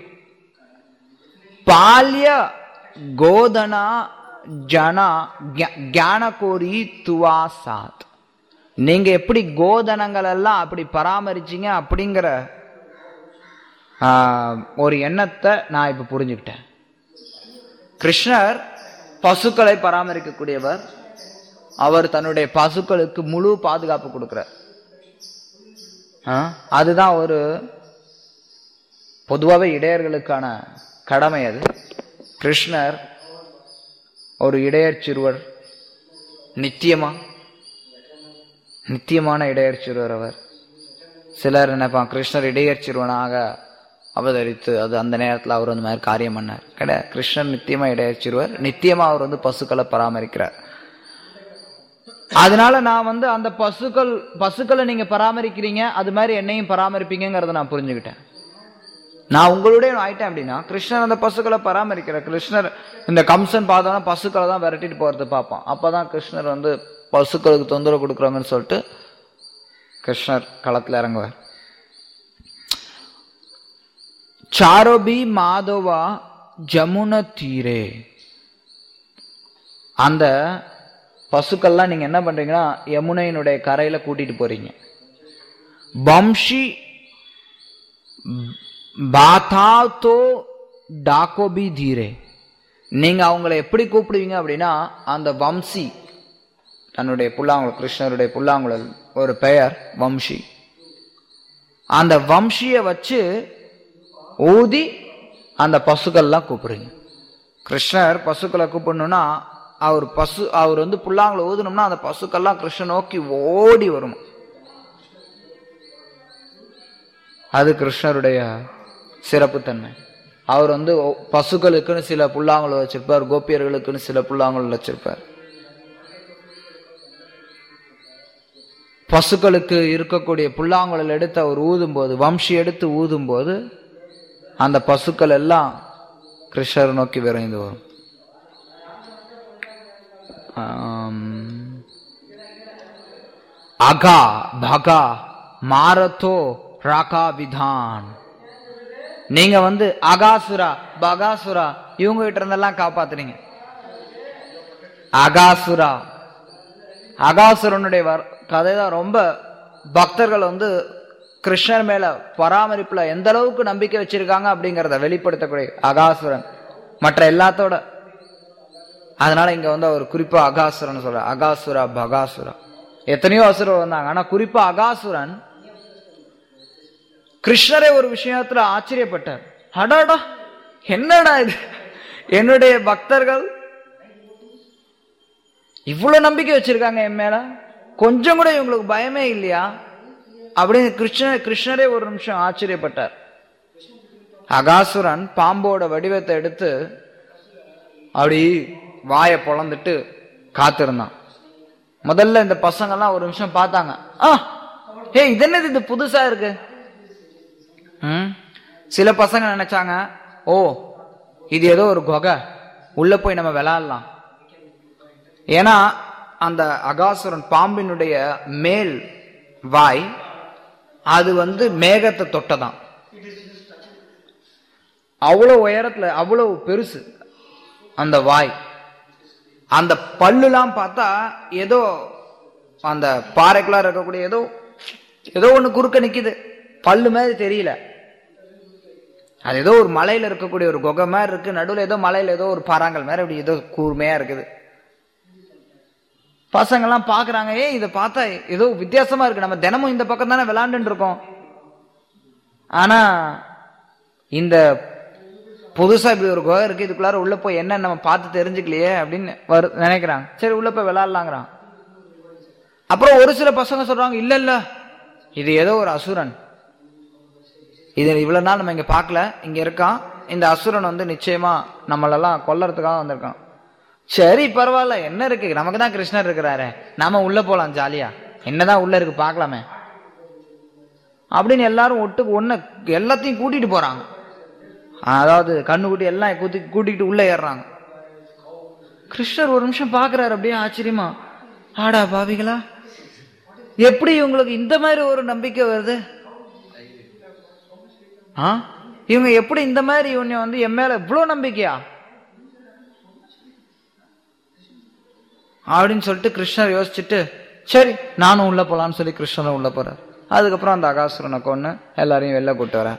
பால்ய கோதனா ஜனா ஞான கோரி துவா சாத் நீங்க எப்படி கோதனங்கள் எல்லாம் அப்படி பராமரிச்சீங்க அப்படிங்கிற ஆ, ஒரு எண்ணத்தை நான் இப்ப புரிஞ்சுக்கிட்டேன் கிருஷ்ணர் பசுக்களை பராமரிக்கக்கூடியவர் அவர் தன்னுடைய பசுக்களுக்கு முழு பாதுகாப்பு கொடுக்கிறார் ஆ, அதுதான் ஒரு பொதுவாகவே இடையர்களுக்கான கடமை அது கிருஷ்ணர் ஒரு இடையர் சிறுவர் நித்தியமா நித்தியமான இடையர் சிறுவர் அவர் சிலர் நினைப்பான் கிருஷ்ணர் இடையர் சிறுவனாக அவதரித்து அது அந்த நேரத்தில் அவர் அந்த மாதிரி காரியம் பண்ணார் கிடையாது கிருஷ்ணர் நித்தியமா இடையர் சிறுவர் நித்தியமா அவர் வந்து பசுக்களை பராமரிக்கிறார் அதனால நான் வந்து அந்த பசுக்கள் பசுக்களை நீங்க பராமரிக்கிறீங்க அது மாதிரி என்னையும் பராமரிப்பீங்கிறத நான் புரிஞ்சுக்கிட்டேன் நான் உங்களுடைய ஆயிட்டேன் அப்படின்னா கிருஷ்ணர் அந்த பசுக்களை பராமரிக்கிற கிருஷ்ணர் இந்த கம்சன் பார்த்தோன்னா பசுக்களை தான் விரட்டிட்டு போறது பார்ப்பான் அப்பதான் கிருஷ்ணர் வந்து பசுக்களுக்கு தொந்தரவு கொடுக்குறாங்கன்னு சொல்லிட்டு கிருஷ்ணர் களத்துல இறங்குவார் சாரோபி மாதவா ஜமுன தீரே அந்த பசுக்கள்லாம் நீங்க என்ன பண்றீங்கன்னா யமுனையினுடைய கரையில கூட்டிட்டு போறீங்க வம்ஷி பாத்தாத்தோ டாக்கோபி தீரே நீங்க அவங்கள எப்படி கூப்பிடுவீங்க அப்படின்னா அந்த வம்சி தன்னுடைய புல்லாங்குழல் கிருஷ்ணருடைய புல்லாங்குழல் ஒரு பெயர் வம்சி அந்த வம்சிய வச்சு ஊதி அந்த பசுக்கள்லாம் கூப்பிடுறீங்க கிருஷ்ணர் பசுக்களை கூப்பிடணும்னா அவர் பசு அவர் வந்து புல்லாங்குழல் ஊதணும்னா அந்த பசுக்கள்லாம் கிருஷ்ணன் நோக்கி ஓடி வரும் அது கிருஷ்ணருடைய சிறப்புத்தன்மை அவர் வந்து ஒ- பசுக்களுக்குன்னு சில புல்லாங்குழல் வச்சிருப்பார் கோபியர்களுக்குன்னு சில புல்லாங்குழல் வச்சிருப்பார் பசுக்களுக்கு இருக்கக்கூடிய புல்லாங்குழல் எடுத்து அவர் ஊதும்போது வம்சி எடுத்து ஊதும்போது அந்த பசுக்கள் எல்லாம் கிருஷ்ணர் நோக்கி விரைந்து வரும் ஆம். அகா பகா மாரதோ ராகா விதான் நீங்க வந்து அகாசுரா பகாசுரா இவங்க கிட்ட இருந்தெல்லாம் காப்பாத்துறீங்க அகாசுரா அகாசுரனுடைய வர்- கதை தான் ரொம்ப பக்தர்கள் வந்து கிருஷ்ணர் மேல பராமரிப்புல எந்த அளவுக்கு நம்பிக்கை வச்சிருக்காங்க அப்படிங்கறத வெளிப்படுத்தக்கூடிய அகாசுரன் மற்ற எல்லாத்தோட அதனால இங்க வந்து அவர் குறிப்பா அகாசுரன் சொல்ற அகாசுரா பகாசுரா எத்தனையோ அசுரர் வந்தாங்க ஆனா குறிப்பா அகாசுரன் கிருஷ்ணரே ஒரு விஷயத்துல ஆச்சரியப்பட்டார் அடாடா என்னடா இது என்னுடைய பக்தர்கள் இவ்வளவு நம்பிக்கை வச்சிருக்காங்க என் மேல கொஞ்சம் கூட இவங்களுக்கு பயமே இல்லையா அப்படின்னு கிருஷ்ணர் கிருஷ்ணரே ஒரு நிமிஷம் ஆச்சரியப்பட்டார் அகாசுரன் பாம்போட வடிவத்தை எடுத்து அப்படி வாயை பொளந்துட்டு காத்திருந்தான் முதல்ல இந்த பசங்கெல்லாம் ஒரு நிமிஷம் பார்த்தாங்க ஆ ஏ இது என்னது இது புதுசா இருக்கு ம் சில பசங்க நினைச்சாங்க ஓ இது ஏதோ ஒரு குகை உள்ள போய் நம்ம விளையாடலாம் ஏன்னா அந்த அகாசுரன் பாம்பினுடைய மேல் வாய் அது வந்து மேகத்தை தொட்டதான் அவ்வளவு உயரத்துல அவ்வளவு பெருசு அந்த வாய் அந்த பல்லுலாம் பார்த்தா ஏதோ அந்த பாறைக்குள்ளார இருக்கக்கூடிய ஏதோ ஏதோ ஒண்ணு குறுக்க நிக்குது பல்லு மாதிரி தெரியல அது ஏதோ ஒரு மலையில இருக்கக்கூடிய ஒரு குகை மாதிரி இருக்கு நடுவில் ஏதோ மலையில ஏதோ ஒரு பாறாங்கல் மாதிரி அப்படி ஏதோ கூர்மையா இருக்குது பசங்க எல்லாம் பாக்குறாங்க ஏ இதை பார்த்தா ஏதோ வித்தியாசமா இருக்கு நம்ம தினமும் இந்த பக்கம் தானே விளையாண்டுட்டு இருக்கோம் ஆனா இந்த புதுசா இப்படி ஒரு குகை இருக்கு இதுக்குள்ளார உள்ள போய் என்ன நம்ம பார்த்து தெரிஞ்சுக்கலையே அப்படின்னு வரு நினைக்கிறாங்க சரி உள்ள போய் விளையாடலாங்கிறான் அப்புறம் ஒரு சில பசங்க சொல்றாங்க இல்ல இல்ல இது ஏதோ ஒரு அசுரன் இது இவ்வளவு நாள் நம்ம இங்க பார்க்கல இங்க இருக்கான் இந்த அசுரன் வந்து நிச்சயமா நம்மளெல்லாம் கொல்லறதுக்காக வந்திருக்கான் சரி பரவாயில்ல என்ன இருக்கு நமக்கு தான் கிருஷ்ணர் இருக்கிறாரு நாம உள்ள போலாம் ஜாலியா என்னதான் உள்ள இருக்கு பார்க்கலாமே அப்படின்னு எல்லாரும் ஒட்டுக்கு ஒண்ணு எல்லாத்தையும் கூட்டிட்டு போறாங்க அதாவது கண்ணுக்குட்டி எல்லாம் கூட்டி கூட்டிகிட்டு உள்ள ஏறுறாங்க கிருஷ்ணர் ஒரு நிமிஷம் பாக்குறாரு அப்படியே ஆச்சரியமா ஆடா பாவிகளா எப்படி இவங்களுக்கு இந்த மாதிரி ஒரு நம்பிக்கை வருது ஆ இவங்க எப்படி இந்த மாதிரி இவனை வந்து என் மேல இவ்வளவு நம்பிக்கையா அப்படின்னு சொல்லிட்டு கிருஷ்ணர் யோசிச்சுட்டு சரி நானும் உள்ள போலான்னு சொல்லி கிருஷ்ணரும் உள்ள போறார் அதுக்கப்புறம் அந்த அகாசுரனை கொன்னு எல்லாரையும் வெளில கூட்டு வர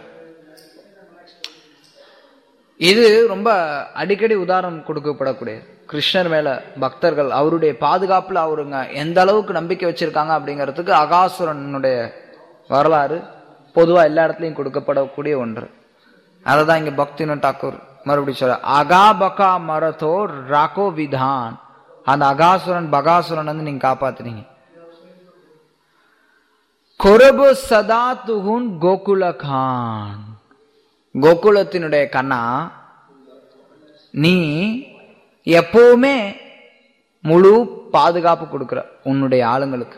இது ரொம்ப அடிக்கடி உதாரணம் கொடுக்கப்படக்கூடிய கிருஷ்ணர் மேல பக்தர்கள் அவருடைய பாதுகாப்புல அவருங்க எந்த அளவுக்கு நம்பிக்கை வச்சிருக்காங்க அப்படிங்கிறதுக்கு அகாசுரனுடைய வரலாறு பொதுவா எல்லா இடத்துலயும் கொடுக்கப்படக்கூடிய ஒன்று அததான் இங்க பக்தினு டாக்கூர் மறுபடியும் சொல்ற அகா பகா மரதோ ராகோ விதான் அந்த அகாசுரன் பகாசுரன் வந்து நீங்க காப்பாத்துனீங்க கொரபு சதா துகுன் கோகுல கான் கோகுலத்தினுடைய கண்ணா நீ எப்பவுமே முழு பாதுகாப்பு கொடுக்கிற உன்னுடைய ஆளுங்களுக்கு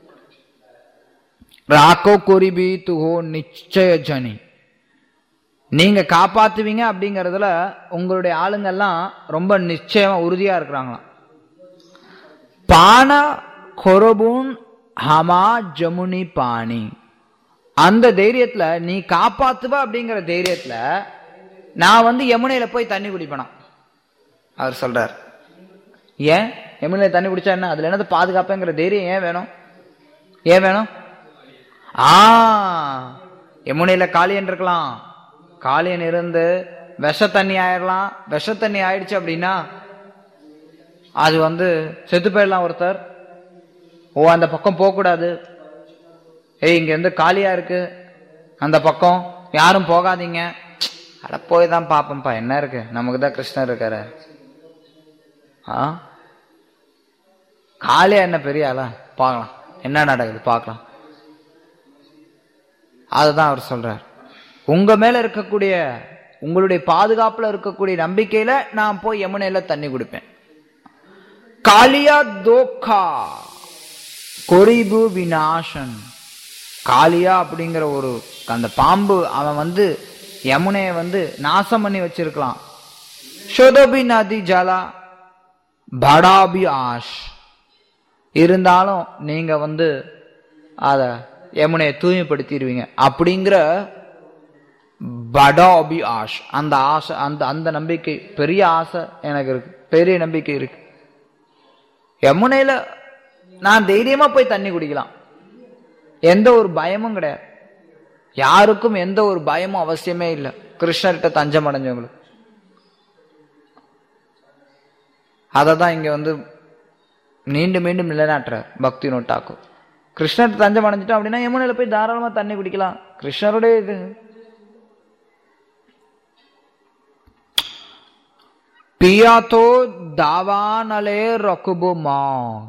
ராக்கோ கொரிபி துஹோ நிச்சய ஜனி நீங்க காப்பாத்துவீங்க அப்படிங்கறதுல உங்களுடைய ஆளுங்கெல்லாம் ரொம்ப நிச்சயமா உறுதியா இருக்கிறாங்களாம் பான கொரபூன் ஹமா ஜமுனி பாணி அந்த தைரியத்துல நீ காப்பாத்துவ அப்படிங்கிற தைரியத்துல நான் வந்து யமுனையில போய் தண்ணி குடிப்பேனா அவர் சொல்றார் ஏன் யமுனையில தண்ணி குடிச்சா என்ன அதுல என்னது பாதுகாப்புங்கிற தைரியம் ஏன் வேணும் ஏன் வேணும் ஆ யமுனையில காளியன் இருக்கலாம் காளியன் இருந்து விஷ தண்ணி ஆயிடலாம் விஷ தண்ணி ஆயிடுச்சு அப்படின்னா அது வந்து செத்து போயிடலாம் ஒருத்தர் ஓ அந்த பக்கம் போகக்கூடாது ஏய் இங்க இருந்து காலியா இருக்கு அந்த பக்கம் யாரும் போகாதீங்க அட போய் தான் பாப்போம்ப்பா என்ன இருக்கு நமக்கு தான் கிருஷ்ணர் இருக்காரு ஆ காலியா என்ன பெரிய ஆளா பார்க்கலாம் என்ன நடக்குது பார்க்கலாம் அதுதான் அவர் சொல்றார் உங்க மேல இருக்கக்கூடிய உங்களுடைய பாதுகாப்புல இருக்கக்கூடிய நம்பிக்கையில நான் போய் யமுனையில தண்ணி குடிப்பேன் காளியா தோக்கா கொரிபு விநாசன் காளியா அப்படிங்கிற ஒரு அந்த பாம்பு அவன் வந்து யமுனையை வந்து நாசம் பண்ணி வச்சிருக்கலாம் ஷோதபி நதி ஜலா படாபி ஆஷ் இருந்தாலும் நீங்க வந்து அத யமுனையை தூய்மைப்படுத்திடுவீங்க அப்படிங்கிற படாபி ஆஷ் அந்த ஆசை அந்த அந்த நம்பிக்கை பெரிய ஆசை எனக்கு இருக்கு பெரிய நம்பிக்கை இருக்கு யமுனையில நான் தைரியமா போய் தண்ணி குடிக்கலாம் எந்த ஒரு பயமும் கிடையாது யாருக்கும் எந்த ஒரு பயமும் அவசியமே இல்லை கிருஷ்ணர்கிட்ட தஞ்சம் அடைஞ்சவங்களுக்கு அதை தான் இங்க வந்து மீண்டும் மீண்டும் நிலைநாட்டுறார் பக்தி நோட்டாக்கும் கிருஷ்ணர் தஞ்சம் அடைஞ்சிட்டோம் அப்படின்னா யமுனையில போய் தாராளமா தண்ணி குடிக்கலாம் கிருஷ்ணருடைய இது पिया तो दावानले रकबो मा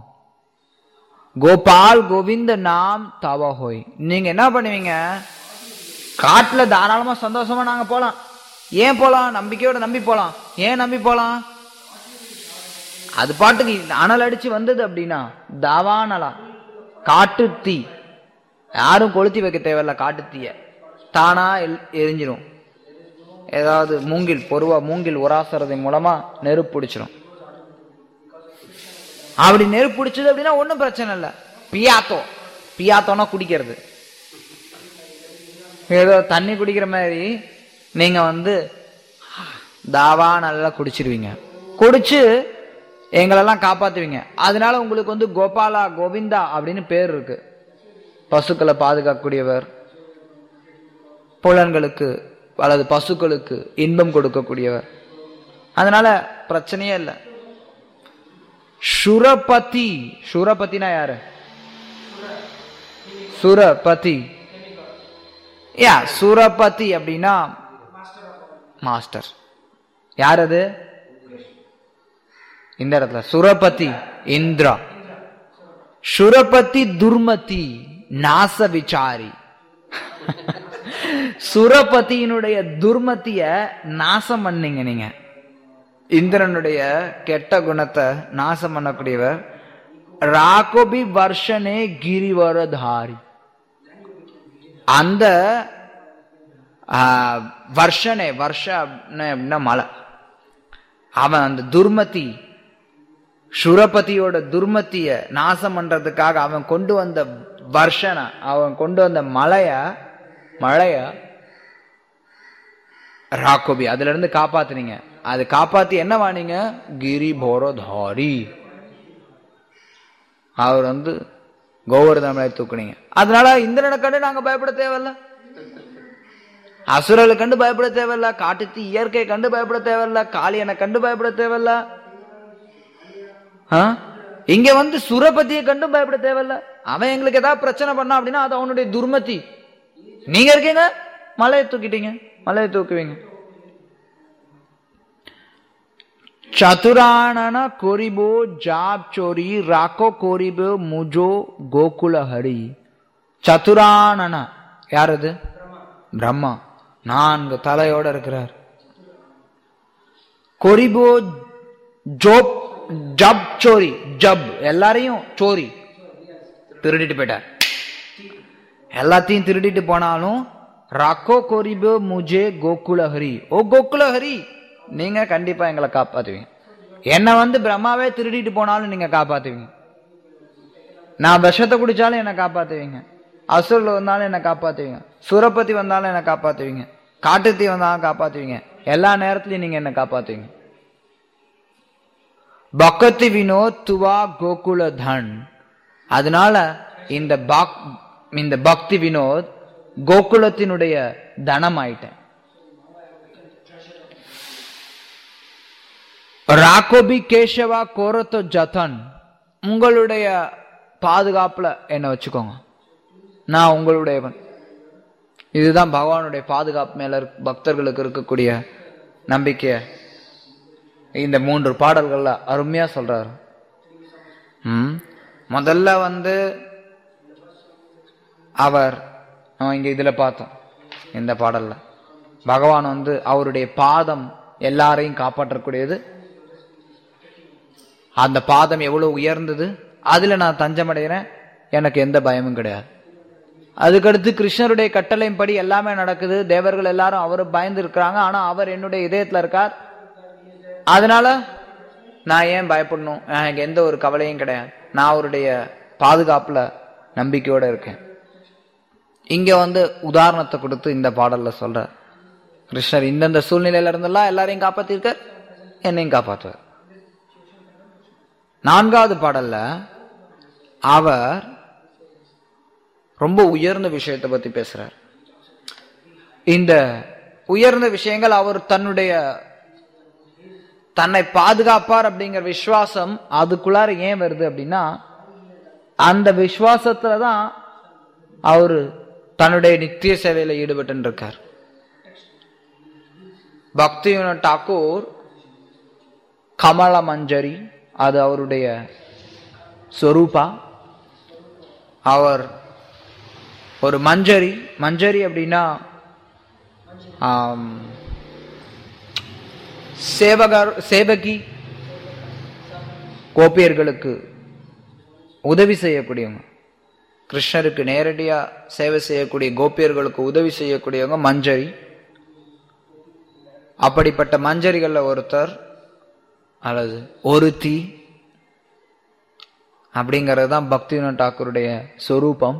கோபால் கோவிந்த நாம் தவ ஹோய் நீங்க என்ன பண்ணுவீங்க காட்டுல தாராளமா சந்தோஷமா நாங்க போலாம் ஏன் போலாம் நம்பிக்கையோட நம்பி போலாம் ஏன் நம்பி போலாம் அது பாட்டுக்கு அனல் அடிச்சு வந்தது அப்படின்னா தாவானலா காட்டு தீ யாரும் கொளுத்தி வைக்க தேவையில்ல காட்டு தீய தானா எல்- எரிஞ்சிரும் ஏதாவது மூங்கில் பொதுவா மூங்கில் உராசுறது மூலமா நெருப்பு பிடிச்சிரும் அப்படி நெருப்பு பிடிச்சது அப்படின்னா ஒன்றும் பிரச்சனை இல்லை பியாத்தோ பியாத்தோனா குடிக்கிறது ஏதோ தண்ணி குடிக்கிற மாதிரி நீங்க வந்து தாவா நல்லா குடிச்சிருவீங்க குடிச்சு எங்களெல்லாம் காப்பாத்துவீங்க அதனால உங்களுக்கு வந்து கோபாலா கோவிந்தா அப்படின்னு பேர் இருக்கு பசுக்களை பாதுகாக்கக்கூடியவர் புலன்களுக்கு அல்லது பசுக்களுக்கு இன்பம் கொடுக்கக்கூடியவர் அதனால பிரச்சனையே இல்லை சுரபதி சுரபதினா யாரு சுரபதி யா சுரபதி அப்படின்னா மாஸ்டர் யார் அது இந்த இடத்துல சுரபதி இந்திரா சுரபதி துர்மதி நாச விசாரி சுரபதியினுடைய துர்மதிய நாசம் பண்ணீங்க நீங்க இந்திரனுடைய கெட்ட குணத்தை நாசம் பண்ணக்கூடியவர் ராகோபி வர்ஷனே கிரிவரதாரி அந்த ஆ, வர்ஷனே வருஷ அப்படின்னா மலை அவன் அந்த துர்மதி சுரபதியோட துர்மதிய நாசம் பண்றதுக்காக அவன் கொண்டு வந்த வர்ஷனை அவன் கொண்டு வந்த மலைய மழைய ராக்கோபி அதுல இருந்து காப்பாத்துனீங்க அது காப்பாத்தி என்ன வானீங்க கிரி போரோதாரி அவர் வந்து கோவர்தமலை தூக்குனீங்க அதனால இந்திரனை கண்டு நாங்க பயப்பட தேவையில்ல அசுரலை கண்டு பயப்பட தேவையில்ல காட்டுத்தி இயற்கையை கண்டு பயப்பட தேவையில்ல காளியனை கண்டு பயப்பட தேவையில்ல ஆ? இங்க வந்து சுரபதியை கண்டும் பயப்பட தேவையில்ல அவன் எங்களுக்கு ஏதாவது பிரச்சனை பண்ணா அப்படின்னா அது அவனுடைய துர்மதி நீங்க இருக்கீங்க மலையை தூக்கிட்டீங்க மலையை தூக்குவீங்க चतुरानन कोरिबो जाप चोरी राको कोरिबो मुजो கோகுல ஹரி சதுரானன யார் அது பிரம்மா நான்கு தலையோட இருக்கிறார் கொரிபோ ஜோப் ஜப் சோரி ஜப் எல்லாரையும் சோரி திருடிட்டு போயிட்டார் எல்லாத்தையும் திருடிட்டு போனாலும் ராக்கோ கொரிபோ முஜே கோகுல ஹரி ஓ கோகுல ஹரி நீங்க கண்டிப்பா எங்களை காப்பாத்துவீங்க என்ன வந்து பிரம்மாவே திருடிட்டு போனாலும் நீங்க காப்பாத்துவீங்க நான் விஷத்தை குடிச்சாலும் என்னை காப்பாத்துவீங்க அசுரல் வந்தாலும் என்னை காப்பாத்துவீங்க சுரப்பதி வந்தாலும் என்னை காப்பாத்துவீங்க காட்டுத்தீ வந்தாலும் காப்பாத்துவீங்க எல்லா நேரத்திலையும் நீங்க என்ன காப்பாத்துவீங்க பக்கத்து வினோத் துவா கோகுல தன் அதனால இந்த பக் இந்த பக்தி வினோத் கோகுலத்தினுடைய தனம் ஆயிட்டேன் ராகோபி கேசவா கோரத்தோ ஜதன் உங்களுடைய பாதுகாப்புல என்ன வச்சுக்கோங்க நான் உங்களுடையவன் இதுதான் பகவானுடைய பாதுகாப்பு மேல இருக்க- பக்தர்களுக்கு இருக்கக்கூடிய நம்பிக்கை இந்த மூன்று பாடல்கள்ல அருமையா சொல்றாரு ம். முதல்ல வந்து அவர் நம்ம இங்க இதுல பார்த்தோம் இந்த பாடல்ல பகவான் வந்து அவருடைய பாதம் எல்லாரையும் காப்பாற்றக்கூடியது அந்த பாதம் எவ்வளவு உயர்ந்தது அதுல நான் தஞ்சமடைகிறேன் எனக்கு எந்த பயமும் கிடையாது அதுக்கடுத்து கிருஷ்ணருடைய கட்டளையின்படி எல்லாமே நடக்குது தேவர்கள் எல்லாரும் அவர் பயந்து இருக்கிறாங்க ஆனா அவர் என்னுடைய இதயத்துல இருக்கார் அதனால நான் ஏன் பயப்படணும் எனக்கு எந்த ஒரு கவலையும் கிடையாது நான் அவருடைய பாதுகாப்புல நம்பிக்கையோட இருக்கேன் இங்க வந்து உதாரணத்தை கொடுத்து இந்த பாடல்ல சொல்ற கிருஷ்ணர் இந்தந்த சூழ்நிலையில இருந்தெல்லாம் எல்லாரையும் காப்பாத்திருக்கார் என்னையும் காப்பாற்றுவார் நான்காவது பாடல்ல அவர் ரொம்ப உயர்ந்த விஷயத்தை பத்தி பேசுறார் இந்த உயர்ந்த விஷயங்கள் அவர் தன்னுடைய தன்னை பாதுகாப்பார் அப்படிங்கிற விசுவாசம் அதுக்குள்ளார ஏன் வருது அப்படின்னா அந்த விசுவாசத்துல தான் அவரு தன்னுடைய நித்திய சேவையில ஈடுபட்டு இருக்கார் பக்தி டாக்கூர் கமல மஞ்சரி அது அவருடைய சொரூபா அவர் ஒரு மஞ்சரி மஞ்சரி அப்படின்னா ஆம், சேவகர் சேவகி கோபியர்களுக்கு உதவி செய்யக்கூடியவங்க கிருஷ்ணருக்கு நேரடியா சேவை செய்யக்கூடிய கோபியர்களுக்கு உதவி செய்யக்கூடியவங்க மஞ்சரி அப்படிப்பட்ட மஞ்சரிகள்ல ஒருத்தர் அல்லது ஒருத்தி அப்படிங்கிறது தான் பக்திவினோத் டாக்கூருடைய சொரூபம்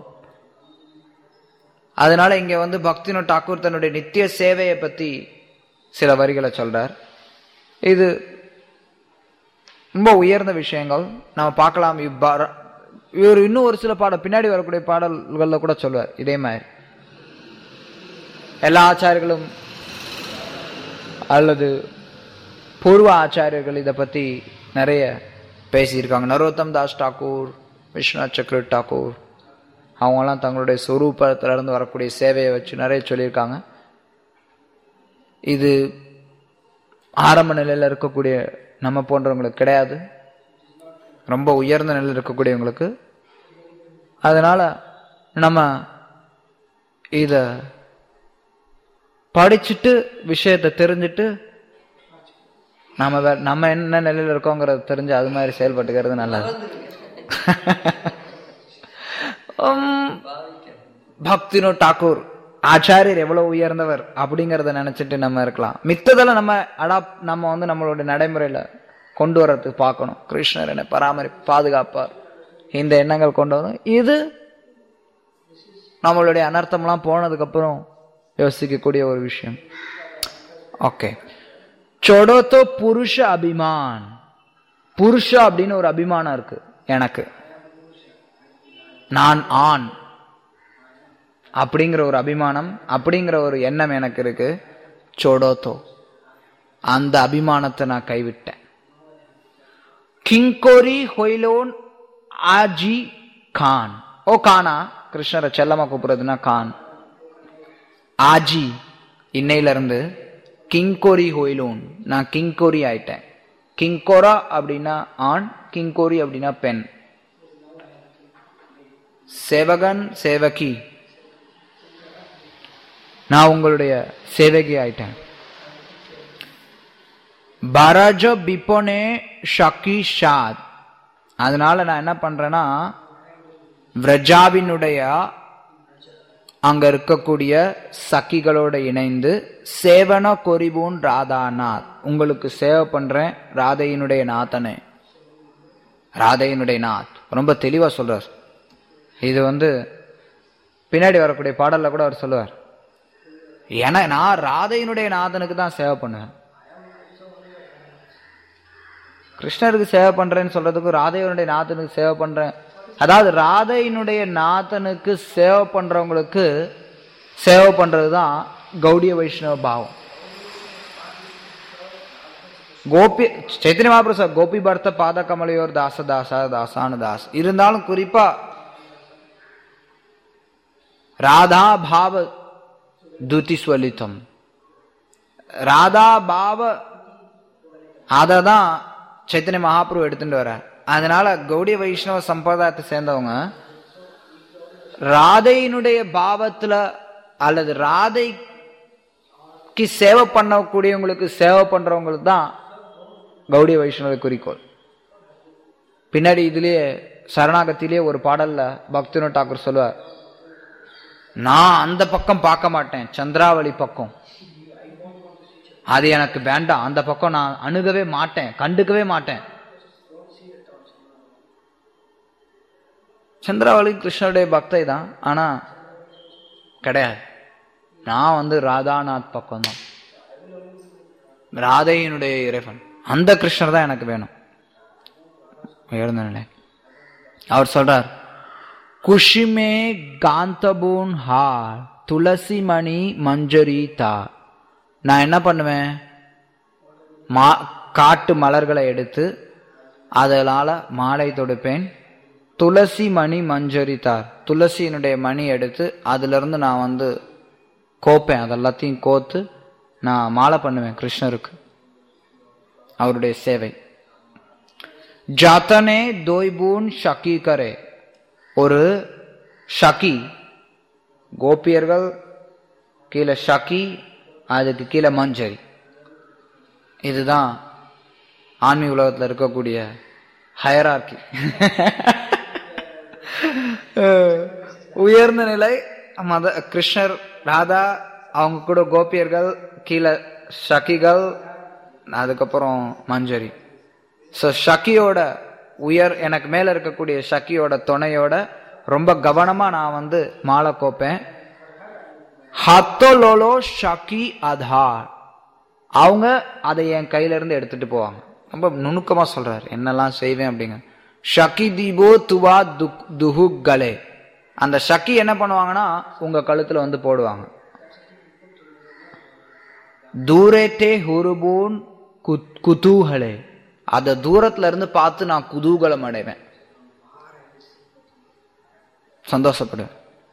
அதனால இங்க வந்து பக்திவினோத் டாக்கூர் தன்னுடைய நித்திய சேவையை பத்தி சில வரிகளை சொல்றார் இது ரொம்ப உயர்ந்த விஷயங்கள் நம்ம பார்க்கலாம் இவ்வாறு இவர் இன்னும் ஒரு சில பாடல் பின்னாடி வரக்கூடிய பாடல்கள்ல கூட சொல்லுவார் இதே மாதிரி எல்லா ஆச்சாரியர்களும் அல்லது பூர்வ ஆச்சாரியர்கள் இதை பத்தி நிறைய பேசியிருக்காங்க நரோத்தம் தாஸ் டாக்கூர் விஸ்வநாத் சக்கர டாக்கூர் அவங்கெல்லாம் தங்களுடைய சொரூபத்துல இருந்து வரக்கூடிய சேவையை வச்சு நிறைய சொல்லியிருக்காங்க இது ஆரம்ப நிலையில இருக்கக்கூடிய நம்ம போன்றவங்களுக்கு கிடையாது ரொம்ப உயர்ந்த நிலையில் இருக்கக்கூடியவங்களுக்கு அதனால நம்ம இத படிச்சுட்டு விஷயத்தை தெரிஞ்சுட்டு நம்ம வே- நம்ம என்ன நிலையில இருக்கோங்கிறத தெரிஞ்சு அது மாதிரி செயல்பட்டுக்கிறது நல்லது உம், பக்தினோ டாக்கூர் ஆச்சாரியர் எவ்வளவு உயர்ந்தவர் அப்படிங்கறத நினைச்சிட்டு நம்ம இருக்கலாம் மித்ததெல்லாம் நம்ம அடாப் நம்ம வந்து நம்மளுடைய நடைமுறையில கொண்டு வர்றதுக்கு பார்க்கணும் கிருஷ்ணர் என்னை பராமரி பாதுகாப்பார் இந்த எண்ணங்கள் கொண்டு வரும் இது நம்மளுடைய அனர்த்தம்லாம் போனதுக்கு அப்புறம் யோசிக்கக்கூடிய ஒரு விஷயம் ஓகே சொடோத்தோ புருஷ அபிமான் புருஷ அப்படின்னு ஒரு அபிமானம் இருக்கு எனக்கு நான் ஆண் அப்படிங்கிற ஒரு அபிமானம் அப்படிங்கிற ஒரு எண்ணம் எனக்கு இருக்கு சொடோத்தோ அந்த அபிமானத்தை நான் கைவிட்டேன் கிங்கோரி ஹொய்லோன் ஆஜி கான் ஓ கானா கிருஷ்ணரை செல்லமா கூப்பிடுறதுன்னா கான் ஆஜி இன்னையில இருந்து கிங்கோரி ஹொய்லோன் நான் கிங்கோரி ஆயிட்டேன் கிங்கோரா அப்படின்னா ஆண் கிங்கோரி அப்படின்னா பெண் சேவகன் சேவகி நான் உங்களுடைய சேவகி ஆயிட்டேன் பரஜ பிப்போனே ஷக்கி ஷாத் அதனால நான் என்ன பண்றேன்னா விரஜாவினுடைய அங்க இருக்கக்கூடிய சக்கிகளோட இணைந்து சேவன கொரிபூன் ராதாநாத் உங்களுக்கு சேவை பண்றேன் ராதையினுடைய நாதனே ராதையினுடைய நாத் ரொம்ப தெளிவா சொல்றார் இது வந்து பின்னாடி வரக்கூடிய பாடல்ல கூட அவர் சொல்லுவார் ஏன்னா நான் ராதையினுடைய நாதனுக்கு தான் சேவை பண்ணுவேன் கிருஷ்ணருக்கு சேவை பண்றேன்னு சொல்றதுக்கு ராதையினுடைய நாதனுக்கு சேவை பண்றேன் அதாவது ராதையினுடைய நாதனுக்கு சேவை பண்றவங்களுக்கு சேவை பண்றதுதான் கௌடிய வைஷ்ணவ பாவம் கோபி சைத்தன்ய மகாபிரசாத் கோபி பர்த்த பாத கமலையோர் தாச தாசா தாசானு தாஸ் இருந்தாலும் குறிப்பா ராதா பாவ துதி ஸ்வலிதம் ராதா பாவ அததான் சைத்தன்ய மகாபிரபு எடுத்துட்டு வர அதனால கௌடிய வைஷ்ணவ சம்பிரதாயத்தை சேர்ந்தவங்க ராதையினுடைய பாவத்துல அல்லது ராதைக்கு சேவை பண்ணக்கூடியவங்களுக்கு சேவை பண்றவங்களுக்கு தான் கௌடிய வைஷ்ணவ குறிக்கோள் பின்னாடி இதுலயே சரணாகத்திலேயே ஒரு பாடல்ல பக்தினோ டாக்கூர் சொல்லுவார் நான் அந்த பக்கம் பார்க்க மாட்டேன் சந்திராவளி பக்கம் அது எனக்கு வேண்டாம் அந்த பக்கம் நான் அணுகவே மாட்டேன் கண்டுக்கவே மாட்டேன் சந்திராவளி கிருஷ்ணருடைய பக்தை தான் ஆனா கிடையாது நான் வந்து ராதாநாத் பக்கம் தான் ராதையினுடைய இறைவன் அந்த கிருஷ்ணர் தான் எனக்கு வேணும் உயர்ந்த நிலை அவர் சொல்றார் குஷிமே காந்தபூன் ஹார் துளசி மணி மஞ்சரி தா நான் என்ன பண்ணுவேன் மா காட்டு மலர்களை எடுத்து அதனால மாலை தொடுப்பேன் துளசி மணி மஞ்சரித்தார் துளசியினுடைய மணி எடுத்து அதுல இருந்து நான் வந்து கோப்பேன் அதெல்லாத்தையும் கோத்து நான் மாலை பண்ணுவேன் கிருஷ்ணருக்கு அவருடைய சேவை ஜாத்தனே தோய்பூன் ஷக்கி கரே ஒரு ஷக்கி கோபியர்கள் கீழே ஷக்கி அதுக்கு கீழே மஞ்சரி இதுதான் ஆன்மீக உலகத்தில் இருக்கக்கூடிய ஹயரார்கி உயர்ந்த நிலை மத கிருஷ்ணர் ராதா அவங்க கூட கோபியர்கள் கீழே ஷக்கிகள் அதுக்கப்புறம் மஞ்சரி ஸோ ஷக்கியோட உயர் எனக்கு மேல இருக்கக்கூடிய ஷக்கியோட துணையோட ரொம்ப கவனமா நான் வந்து மாலை கோப்பேன் ஹத்தோலோலோ ஷக்கி அதார் அவங்க அதை என் கையில இருந்து எடுத்துட்டு போவாங்க ரொம்ப நுணுக்கமா சொல்றாரு என்னெல்லாம் செய்வேன் அப்படிங்க ஷக்கி தீபோ துவா துக் துஹு கலே அந்த ஷக்கி என்ன பண்ணுவாங்கன்னா உங்க கழுத்துல வந்து போடுவாங்க தூரேட்டே ஹுருபூன் குதூகலே அத தூரத்துல இருந்து பார்த்து நான் குதூகலம் அடைவேன் சந்தோஷப்படுவேன்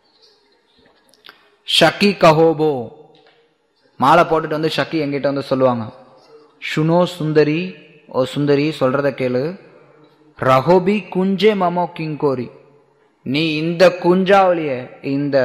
ஷக்கி கஹோபோ மாலை போட்டுட்டு வந்து ஷக்கி எங்கிட்ட வந்து சொல்லுவாங்க சுனோ சுந்தரி ஓ சுந்தரி சொல்றத கேளு ரஹோபி குஞ்சே மமோ கிங்கோரி நீ இந்த குஞ்சாவளிய இந்த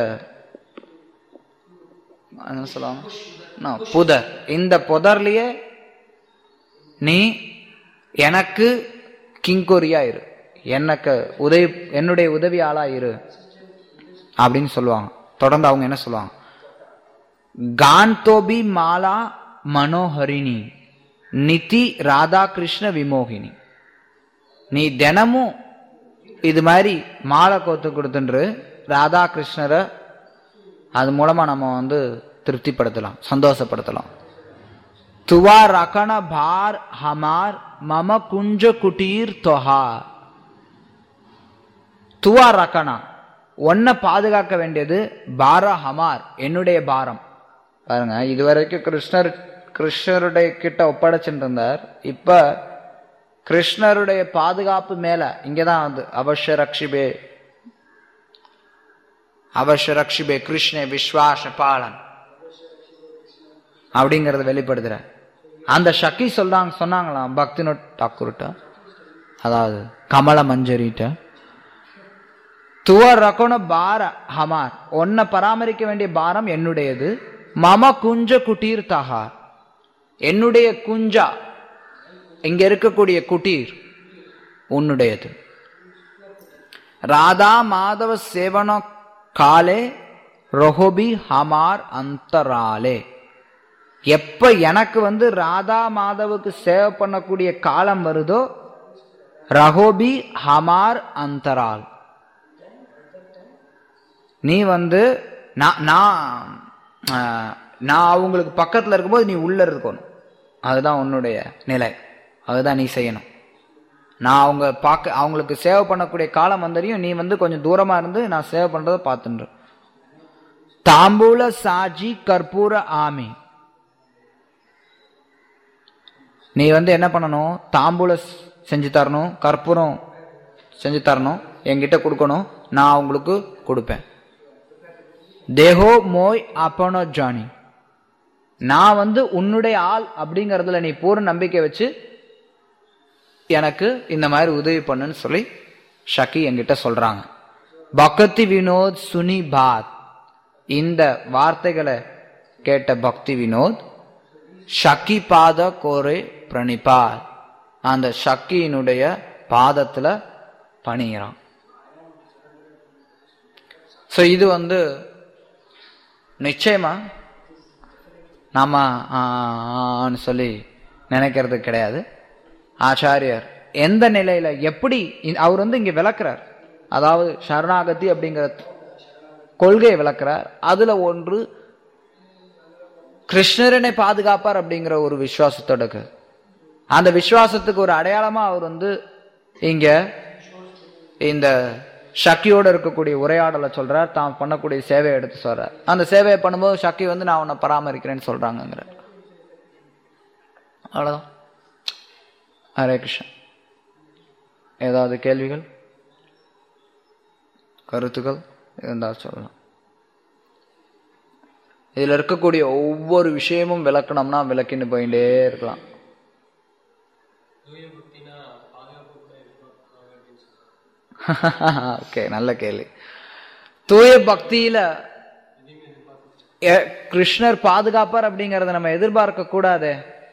என்ன சொல்லுவாங்க புதர் இந்த புதர்லயே நீ எனக்கு கிங்கோரியா இரு எனக்கு உதவி என்னுடைய உதவி ஆளா இரு அப்படின்னு சொல்லுவாங்க தொடர்ந்து அவங்க என்ன சொல்லுவாங்க காந்தோபி மாலா மனோஹரிணி நிதி ராதா கிருஷ்ண விமோகினி நீ தினமும் இது மாதிரி மாலை கோத்து கொடுத்துன்று ராதா கிருஷ்ணரை அது மூலமா நம்ம வந்து திருப்திப்படுத்தலாம் சந்தோஷப்படுத்தலாம் துவா ரகண பார் ஹமார் மம குஞ்ச குட்டீர் தொஹார் துவா ரக்கனா ஒன்ன பாதுகாக்க வேண்டியது பார ஹமார் என்னுடைய பாரம் பாருங்க இதுவரைக்கும் கிருஷ்ணர் கிருஷ்ணருடைய கிட்ட ஒப்படைச்சுட்டு இருந்தார் இப்ப கிருஷ்ணருடைய பாதுகாப்பு மேல இங்கதான் வந்து அவசிய ரக்ஷிபே அவசிய ரக்ஷிபே கிருஷ்ணே விஸ்வாச பாலன் அப்படிங்கறத வெளிப்படுத்துற அந்த சக்தி சொல்றாங்க சொன்னாங்களாம் பக்தினோட் டாக்கூர்கிட்ட அதாவது கமல மஞ்சரிட்ட துவர் ரகோன பார ஹமார் உன்னை பராமரிக்க வேண்டிய பாரம் என்னுடையது மம குஞ்ச குட்டீர் தகார் என்னுடைய குஞ்சா இங்க இருக்கக்கூடிய குட்டீர் உன்னுடையது ராதா மாதவ சேவன காலே ரொஹோபி ஹமார் அந்தராலே எப்ப எனக்கு வந்து ராதா மாதவுக்கு சேவை பண்ணக்கூடிய காலம் வருதோ ரஹோபி ஹமார் அந்தரால் நீ வந்து நான் நான் நான் அவங்களுக்கு பக்கத்தில் இருக்கும்போது நீ உள்ள இருக்கணும் அதுதான் உன்னுடைய நிலை அதுதான் நீ செய்யணும் நான் அவங்க பார்க்க அவங்களுக்கு சேவை பண்ணக்கூடிய காலம் வந்தரையும் நீ வந்து கொஞ்சம் தூரமா இருந்து நான் சேவை பண்றதை பார்த்துன்ற தாம்பூல சாஜி கற்பூர ஆமி நீ வந்து என்ன பண்ணணும் தாம்பூல செஞ்சு தரணும் கற்பூரம் செஞ்சு தரணும் என்கிட்ட கொடுக்கணும் நான் அவங்களுக்கு கொடுப்பேன் தேஹோ மோய் அப்பனோ ஜானி நான் வந்து உன்னுடைய ஆள் அப்படிங்கறதுல நீ பூர்ண நம்பிக்கை வச்சு எனக்கு இந்த மாதிரி உதவி பண்ணுன்னு சொல்லி ஷக்கி என்கிட்ட சொல்றாங்க பக்தி வினோத் சுனி பாத் இந்த வார்த்தைகளை கேட்ட பக்தி வினோத் ஷக்கி பாத கோரே பிரணிபாத் அந்த ஷக்கியினுடைய பாதத்துல பணிகிறான் ஸோ இது வந்து நிச்சயமா நாம ஆன்னு சொல்லி நினைக்கிறது கிடையாது ஆச்சாரியர் எந்த நிலையில எப்படி அவர் வந்து இங்க விளக்குறார் அதாவது சரணாகதி அப்படிங்கிற கொள்கையை விளக்குறார் அதுல ஒன்று கிருஷ்ணரனை பாதுகாப்பார் அப்படிங்கிற ஒரு விசுவாசத்தோட இருக்கு. அந்த விசுவாசத்துக்கு ஒரு அடையாளமா அவர் வந்து இங்க இந்த சக்தியோட இருக்கக்கூடிய உரையாடலை சொல்றார் தான் பண்ணக்கூடிய சேவையை எடுத்து சொல்றார் அந்த சேவையை பண்ணும்போது சக்தி வந்து நான் உன்னை பராமரிக்கிறேன்னு சொல்றாங்கிற அவ்வளவுதான் ஹரே கிருஷ்ணன் ஏதாவது கேள்விகள் கருத்துக்கள் இருந்தால் சொல்லலாம் இதுல இருக்கக்கூடிய ஒவ்வொரு விஷயமும் விளக்கணும்னா விளக்கின்னு போயிட்டே இருக்கலாம் ஓகே நல்ல கேள்வி தூய பக்தியில எ- கிருஷ்ணர் பாதுகாப்பார் அப்படிங்கறத நம்ம எதிர்பார்க்க கூடாதே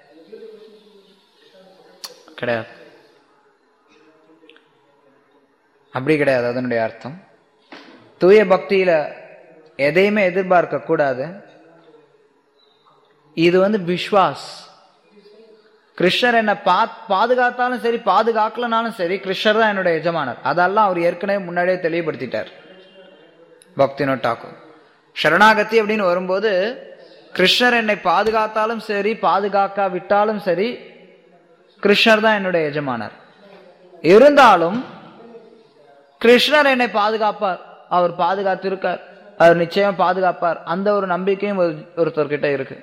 கிடையாது அப்படி கிடையாது அதனுடைய அர்த்தம் தூய பக்தியில எதையுமே எதிர்பார்க்க கூடாது இது வந்து விஸ்வாஸ் கிருஷ்ணர் என்னை பா பாதுகாத்தாலும் சரி பாதுகாக்கலனாலும் சரி கிருஷ்ணர் தான் என்னுடைய எஜமானர் அதெல்லாம் அவர் ஏற்கனவே முன்னாடியே தெளிவுபடுத்திட்டார் பக்தினோ டாக்கூர் சரணாகதி அப்படின்னு வரும்போது கிருஷ்ணர் என்னை பாதுகாத்தாலும் சரி பாதுகாக்கா விட்டாலும் சரி கிருஷ்ணர் தான் என்னுடைய எஜமானர் இருந்தாலும் கிருஷ்ணர் என்னை பாதுகாப்பார் அவர் பாதுகாத்திருக்கார் அவர் நிச்சயம் பாதுகாப்பார் அந்த ஒரு நம்பிக்கையும் ஒரு ஒருத்தர்கிட்ட இருக்கு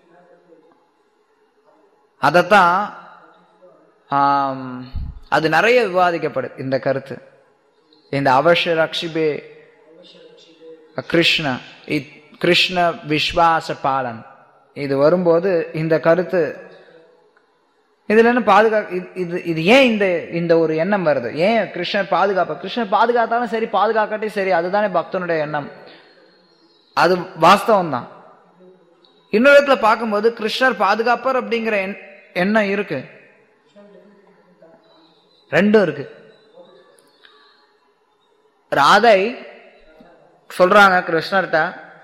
அதத்தான் ஆம், அது நிறைய விவாதிக்கப்படுது இந்த கருத்து இந்த அவசர ரக்ஷிபே கிருஷ்ண இத்- கிருஷ்ண விஸ்வாச பாலன் இது வரும்போது இந்த கருத்து இதுல என்ன பாதுகா இது- இது இது ஏன் இந்த இந்த ஒரு எண்ணம் வருது ஏன் கிருஷ்ணர் பாதுகாப்ப கிருஷ்ணர் பாதுகாத்தாலும் சரி பாதுகாக்காட்டி சரி அதுதானே பக்தனுடைய எண்ணம் அது வாஸ்தவம் தான் இன்னொரு இடத்துல பார்க்கும்போது கிருஷ்ணர் பாதுகாப்பார் அப்படிங்கிற எண்- எண்ணம் இருக்கு ரெண்டும் இருக்கு ராதை சொல்றாங்க கிருஷ்ணர்கிட்ட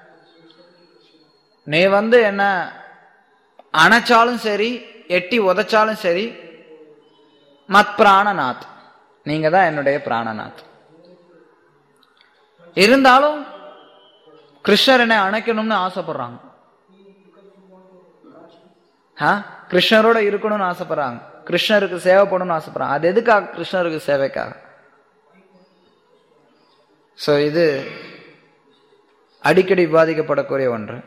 நீ வந்து என்ன அணைச்சாலும் சரி எட்டி உதைச்சாலும் சரி மத் பிராணநாத் நீங்க தான் என்னுடைய பிராணநாத் இருந்தாலும் கிருஷ்ணர் என்னை அணைக்கணும்னு ஆசைப்படுறாங்க ஆ? கிருஷ்ணரோட இருக்கணும்னு ஆசைப்படுறாங்க கிருஷ்ணருக்கு சேவைப்படணும்னு ஆசைப்படுறாங்க அது எதுக்காக கிருஷ்ணருக்கு சேவைக்காக சோ இது அடிக்கடி விவாதிக்கப்படக்கூடிய ஒன்று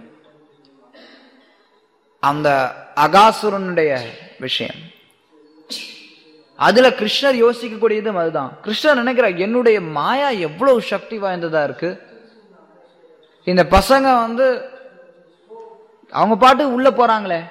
அந்த அகாசுரனுடைய விஷயம் அதுல கிருஷ்ணர் யோசிக்கக்கூடியதும் அதுதான் கிருஷ்ணர் நினைக்கிறார் என்னுடைய மாயா எவ்வளவு சக்தி வாய்ந்ததா இருக்கு இந்த பசங்க வந்து அவங்க பாட்டுக்கு உள்ள போறாங்களே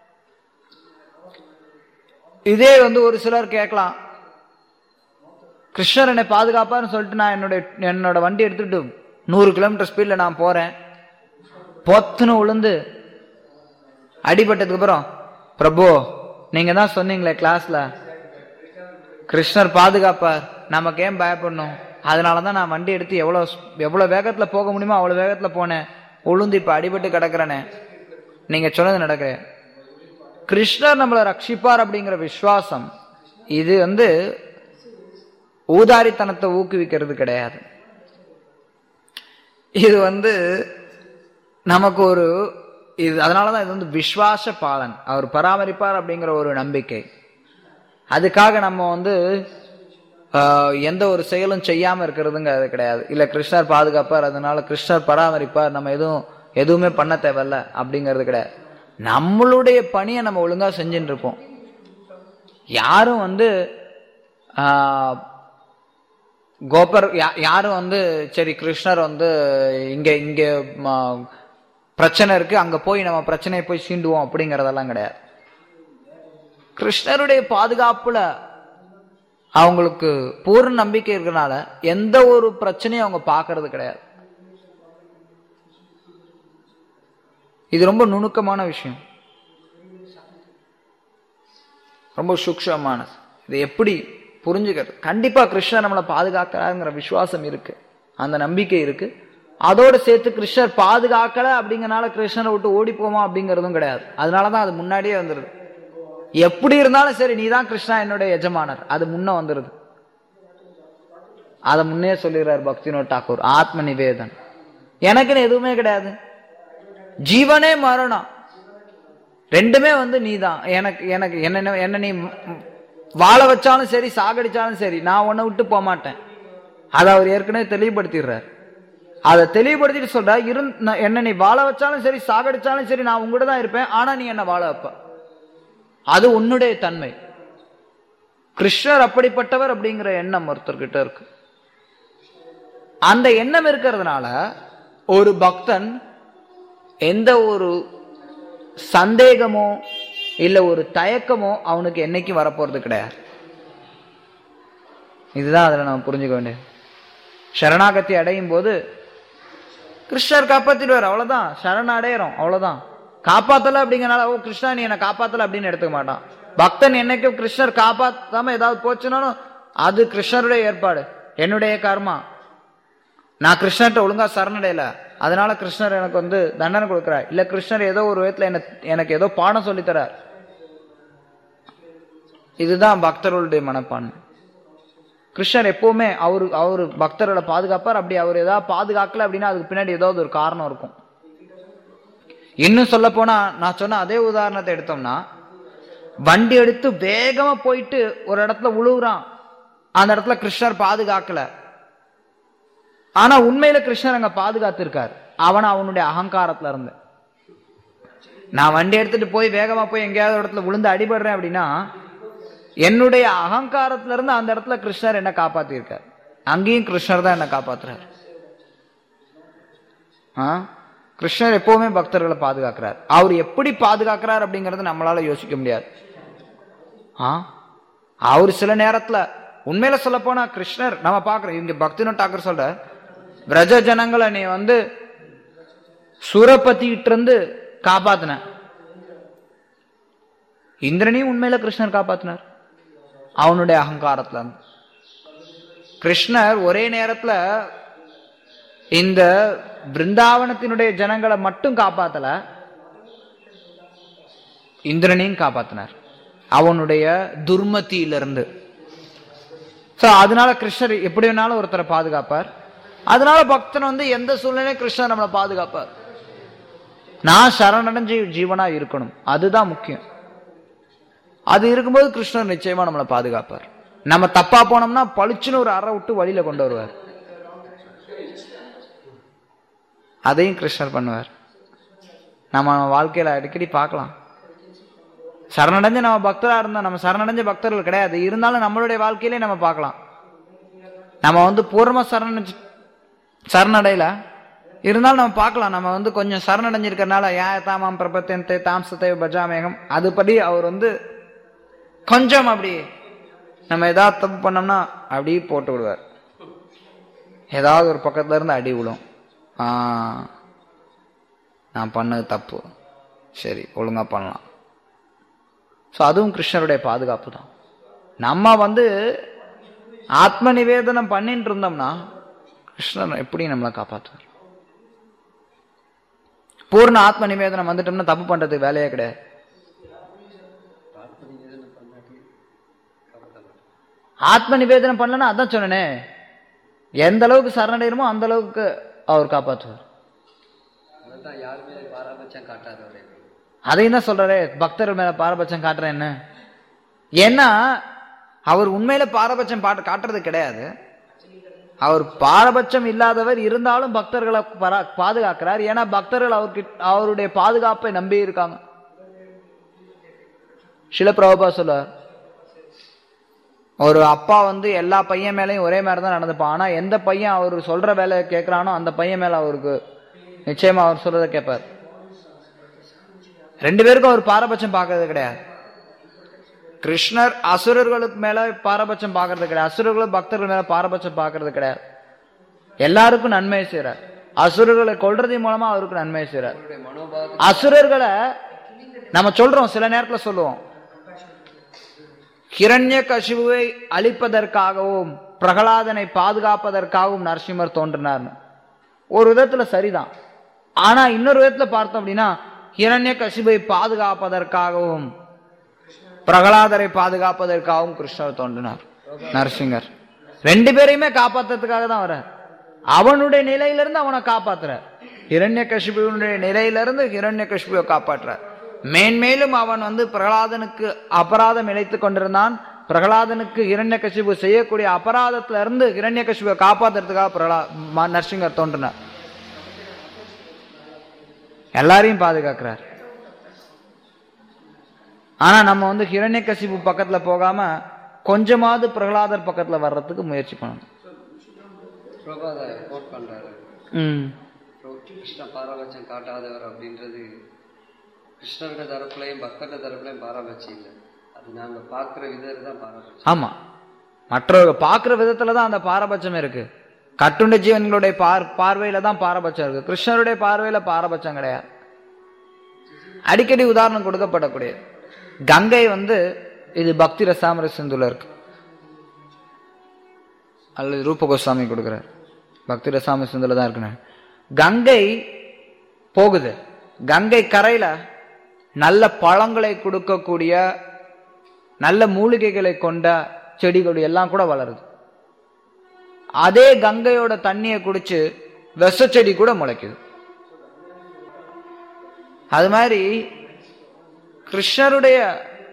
இதே வந்து ஒரு சிலர் கேட்கலாம் கிருஷ்ணர் என்னை பாதுகாப்பான்னு சொல்லிட்டு நான் என்னோட என்னோட வண்டி எடுத்துட்டு நூறு கிலோமீட்டர் ஸ்பீட்ல நான் போறேன் பொத்துன்னு உளுந்து அடிபட்டதுக்கு அப்புறம் பிரபு நீங்க தான் சொன்னீங்களே கிளாஸ்ல கிருஷ்ணர் பாதுகாப்பார் நமக்கு ஏன் பயப்படணும் அதனாலதான் நான் வண்டி எடுத்து எவ்வளவு எவ்வளவு வேகத்துல போக முடியுமோ அவ்வளவு வேகத்துல போனேன் உளுந்து இப்ப அடிபட்டு கிடக்குறேனே நீங்க சொன்னது நடக்குது கிருஷ்ணர் நம்மளை ரட்சிப்பார் அப்படிங்கிற விசுவாசம் இது வந்து ஊதாரித்தனத்தை ஊக்குவிக்கிறது கிடையாது இது வந்து நமக்கு ஒரு இது அதனாலதான் இது வந்து விஸ்வாச பாலன் அவர் பராமரிப்பார் அப்படிங்கிற ஒரு நம்பிக்கை அதுக்காக நம்ம வந்து ஆஹ், எந்த ஒரு செயலும் செய்யாம இருக்கிறதுங்கிறது கிடையாது இல்ல கிருஷ்ணர் பாதுகாப்பார் அதனால கிருஷ்ணர் பராமரிப்பார் நம்ம எதுவும் எதுவுமே பண்ண தேவையில்ல அப்படிங்கிறது கிடையாது நம்மளுடைய பணியை நம்ம ஒழுங்கா செஞ்சுட்டு இருப்போம் யாரும் வந்து ஆஹ், கோபர் யா- யாரும் வந்து சரி கிருஷ்ணர் வந்து இங்க இங்க ம- பிரச்சனை இருக்கு அங்க போய் நம்ம பிரச்சனையை போய் சீண்டுவோம் அப்படிங்கறதெல்லாம் கிடையாது கிருஷ்ணருடைய பாதுகாப்புல அவங்களுக்கு பூர்ண நம்பிக்கை இருக்கறனால எந்த ஒரு பிரச்சனையும் அவங்க பார்க்கிறது கிடையாது இது ரொம்ப நுணுக்கமான விஷயம் ரொம்ப சூக்ஷமானது இது எப்படி புரிஞ்சுக்கிறது கண்டிப்பா கிருஷ்ணர் நம்மளை பாதுகாக்கிறாருங்கிற விசுவாசம் இருக்கு அந்த நம்பிக்கை இருக்கு அதோட சேர்த்து கிருஷ்ணர் பாதுகாக்கல அப்படிங்கறனால கிருஷ்ணரை விட்டு ஓடி போமா அப்படிங்கறதும் கிடையாது அதனாலதான் அது முன்னாடியே வந்துருது எப்படி இருந்தாலும் சரி நீதான் கிருஷ்ணா என்னுடைய எஜமானர் அது முன்ன வந்துருது அதை முன்னே சொல்லிடுறார் பக்தினோ டாக்கூர் ஆத்ம நிவேதன் எனக்குன்னு எதுவுமே கிடையாது ஜீவனே மரணம் ரெண்டுமே வந்து நீதான் எனக்கு எனக்கு என்ன என்ன நீ ம், ம், வாழ வச்சாலும் சரி சாகடிச்சாலும் சரி நான் உன்னை விட்டு போக மாட்டேன் அதை அவர் ஏற்கனவே தெளிவுபடுத்திடுறார் அதை தெளிவுபடுத்திட்டு சொல்றா இரு நான் என்ன நீ வாழ வச்சாலும் சரி சாகடிச்சாலும் சரி நான் உங்ககிட்ட தான் இருப்பேன் ஆனா நீ என்ன வாழ வைப்ப அது உன்னுடைய தன்மை கிருஷ்ணர் அப்படிப்பட்டவர் அப்படிங்கிற எண்ணம் ஒருத்தர்கிட்ட இருக்கு அந்த எண்ணம் இருக்கிறதுனால ஒரு பக்தன் எந்த ஒரு சந்தேகமோ இல்ல ஒரு தயக்கமோ அவனுக்கு என்னைக்கும் வரப்போறது கிடையாது இதுதான் அதுல நம்ம புரிஞ்சுக்க வேண்டியது சரணாகதி அடையும் போது கிருஷ்ணர் காப்பாத்திடுவார் அவ்வளவுதான் சரண அடையிறோம் அவ்வளவுதான் காப்பாத்தல அப்படிங்கறனால ஓ கிருஷ்ணா நீ என்ன காப்பாத்தல அப்படின்னு எடுத்துக்க மாட்டான் பக்தன் என்னைக்கும் கிருஷ்ணர் காப்பாத்தாம ஏதாவது போச்சுனாலும் அது கிருஷ்ணருடைய ஏற்பாடு என்னுடைய கர்மா நான் கிருஷ்ணர்கிட்ட ஒழுங்கா சரணடையல அதனால கிருஷ்ணர் எனக்கு வந்து தண்டனை கொடுக்கிறார் இல்ல கிருஷ்ணர் ஏதோ ஒரு விதத்துல என்ன எனக்கு ஏதோ பாடம் சொல்லித் தரார் இதுதான் பக்தர்களுடைய மனப்பான்மை கிருஷ்ணர் எப்பவுமே அவரு அவரு பக்தர்களை பாதுகாப்பார் அப்படி அவர் ஏதாவது பாதுகாக்கல அப்படின்னா அதுக்கு பின்னாடி ஏதாவது ஒரு காரணம் இருக்கும் இன்னும் சொல்ல போனா நான் சொன்ன அதே உதாரணத்தை எடுத்தோம்னா வண்டி எடுத்து வேகமா போயிட்டு ஒரு இடத்துல உழுவுறான் அந்த இடத்துல கிருஷ்ணர் பாதுகாக்கல ஆனா உண்மையில கிருஷ்ணர் அங்க பாதுகாத்திருக்கார் அவன் அவனுடைய அகங்காரத்துல இருந்து நான் வண்டி எடுத்துட்டு போய் வேகமா போய் எங்கேயாவது ஒரு இடத்துல விழுந்து அடிபடுறேன் அப்படின்னா என்னுடைய அகங்காரத்துல இருந்து அந்த இடத்துல கிருஷ்ணர் என்ன காப்பாத்திருக்கார் அங்கேயும் கிருஷ்ணர் தான் என்ன காப்பாத்துறார் ஆ? கிருஷ்ணர் எப்பவுமே பக்தர்களை பாதுகாக்கிறார் அவர் எப்படி பாதுகாக்கிறார் அப்படிங்கறது நம்மளால யோசிக்க முடியாது ஆ? அவர் சில நேரத்துல உண்மையில சொல்ல போனா கிருஷ்ணர் நம்ம பாக்குறோம் இங்க பக்தினோ டாக்கர் சொல்ற பிரஜ ஜனங்களை நீ வந்து சுரபத்திட்டு இருந்து காப்பாத்தின இந்திரனையும் உண்மையில கிருஷ்ணர் காப்பாத்தினார் அவனுடைய அகங்காரத்துல இருந்து கிருஷ்ணர் ஒரே நேரத்துல இந்த பிருந்தாவனத்தினுடைய ஜனங்களை மட்டும் காப்பாத்தல இந்திரனையும் காப்பாத்தினார் அவனுடைய துர்மதியிலிருந்து சோ அதனால கிருஷ்ணர் எப்படி வேணாலும் ஒருத்தரை பாதுகாப்பார் அதனால பக்தன் வந்து எந்த சூழ்நிலையும் கிருஷ்ணர் நம்மளை பாதுகாப்பார் நான் சரணடைஞ்சு ஜீவனா இருக்கணும் அதுதான் முக்கியம் அது இருக்கும்போது கிருஷ்ணர் நிச்சயமா நம்மளை பாதுகாப்பார் நம்ம தப்பா போனோம்னா பளிச்சுன்னு ஒரு அறை விட்டு வழியில கொண்டு வருவார் அதையும் கிருஷ்ணர் பண்ணுவார் நம்ம நம்ம வாழ்க்கையில அடிக்கடி பார்க்கலாம் சரணடைஞ்ச நம்ம பக்தரா இருந்தோம் நம்ம சரணடைஞ்ச பக்தர்கள் கிடையாது இருந்தாலும் நம்மளுடைய வாழ்க்கையிலே நம்ம பார்க்கலாம் நம்ம வந்து பூர்வ சரணடைஞ்சு சரணடையில இருந்தாலும் நம்ம பார்க்கலாம் நம்ம வந்து கொஞ்சம் சரணடைஞ்சிருக்கறனால யா தாமாம் பிரபத்தே தாம் சத்தை பஜாமேகம் அதுபடி அவர் வந்து கொஞ்சம் அப்படி நம்ம ஏதாவது தப்பு பண்ணோம்னா அப்படி போட்டு விடுவார் ஏதாவது ஒரு பக்கத்துல இருந்து அடி விழும் ஆ நான் பண்ணது தப்பு சரி ஒழுங்கா பண்ணலாம் ஸோ அதுவும் கிருஷ்ணருடைய பாதுகாப்பு தான் நம்ம வந்து ஆத்ம நிவேதனம் பண்ணிட்டு இருந்தோம்னா கிருஷ்ணர் எப்படி நம்மளை காப்பாற்றுவார் பூர்ண ஆத்ம நிவேதனம் வந்துட்டோம்னா தப்பு பண்றதுக்கு வேலையே கிடையாது ஆத்ம நிவேதனம் பண்ணலன்னா அதான் சொன்னனே எந்த அளவுக்கு சரணடைகிறோமோ அந்த அளவுக்கு அவர் காப்பாற்றுவார் அதான் யாருமே பாராபட்சம் காட்டாதவரே அதையும் தான் சொல்றாரே பக்தர்கள் மேல பாரபட்சம் காட்டுறேன் என்ன ஏன்னா அவர் உண்மையில பாரபட்சம் பாட்டு காட்டுறது கிடையாது அவர் பாரபட்சம் இல்லாதவர் இருந்தாலும் பக்தர்களை பரா- பாதுகாக்கிறார் ஏன்னா பக்தர்கள் அவர்கிட்ட அவருடைய பாதுகாப்பை நம்பி இருக்காங்க சில பிரபா சொல்றார் ஒரு அப்பா வந்து எல்லா பையன் மேலயும் ஒரே மாதிரி தான் நடந்துப்பான் ஆனா எந்த பையன் அவர் சொல்ற வேலையை கேட்கறானோ அந்த பையன் மேல அவருக்கு நிச்சயமா அவர் சொல்றதை கேட்பார் ரெண்டு பேருக்கும் அவர் பாரபட்சம் பார்க்கறது கிடையாது கிருஷ்ணர் அசுரர்களுக்கு மேல பாரபட்சம் பார்க்கறது கிடையாது அசுரர்களும் பக்தர்கள் மேல பாரபட்சம் பார்க்கறது கிடையாது எல்லாருக்கும் நன்மை செய்றார் அசுரர்களை கொல்றதின் மூலமா அவருக்கு நன்மை செய்றார் அவருடைய மனோபாவத்தை அசுரர்களை நம்ம சொல்றோம் சில நேரத்துல சொல்லுவோம் ஹிரண்ய கசிபுவை அழிப்பதற்காகவும் பிரகலாதனை பாதுகாப்பதற்காகவும் நரசிம்மர் தோன்றினார்னு ஒரு விதத்துல சரிதான் ஆனா இன்னொரு விதத்துல பார்த்தோம் அப்படின்னா ஹிரண்ய கசிபை பாதுகாப்பதற்காகவும் பிரகலாதரை பாதுகாப்பதற்காகவும் கிருஷ்ணர் தோன்றினார் நரசிங்கர் ரெண்டு பேரையுமே காப்பாத்துறதுக்காக தான் வர அவனுடைய நிலையிலிருந்து அவனை காப்பாத்துறார் ஹிரண்ய கசிபுடைய நிலையிலிருந்து ஹிரண்ய கசிபுவை காப்பாற்றுறார் மேன்மேலும் அவன் வந்து பிரகலாதனுக்கு அபராதம் இழைத்துக் கொண்டிருந்தான் பிரகலாதனுக்கு ஹிரண்ய கசிபு செய்யக்கூடிய அபராதத்துல இருந்து ஹிரண்ய கசிபுவை காப்பாத்துறதுக்காக பிரகலா ம- நரசிங்கர் தோன்றினார் எல்லாரையும் பாதுகாக்கிறார் ஆனா நம்ம வந்து ஹிரண்யகசிபு பக்கத்துல போகாம கொஞ்சமாவது பிரகலாதர் பக்கத்துல வர்றதுக்கு முயற்சி பண்ணணும் பிரபாத கோட் பண்றாரு ம் பிரபு கிருஷ்ண பாரபட்சம் காட்டாதவர் அப்படின்றது கிருஷ்ணருடைய தரப்புலையும் பக்தருடைய தரப்புலையும் பாரபட்சம் இல்லை அது நாங்க பார்க்குற விதர் தான் பாரபட்சம் ஆமா மற்றவங்க பார்க்குற விதத்துல தான் அந்த பாரபட்சம் இருக்கு கட்டுண்ட ஜீவன்களுடைய பார் பார்வையில தான் பாரபட்சம் இருக்கு கிருஷ்ணருடைய பார்வையில பாரபட்சம் கிடையாது அடிக்கடி உதாரணம் கொடுக்கப்படக்கூடியது கங்கை வந்து இது பக்தி ரசாமர சிந்துல இருக்கு அல்லது ரூப கோஸ்வாமி கொடுக்குறார் பக்தி ரசாம சிந்துல தான் இருக்கு கங்கை போகுது கங்கை கரையில நல்ல பழங்களை கொடுக்கக்கூடிய நல்ல மூலிகைகளை கொண்ட செடிகள் எல்லாம் கூட வளருது அதே கங்கையோட தண்ணியை குடிச்சு விஷ செடி கூட முளைக்குது அது மாதிரி கிருஷ்ணருடைய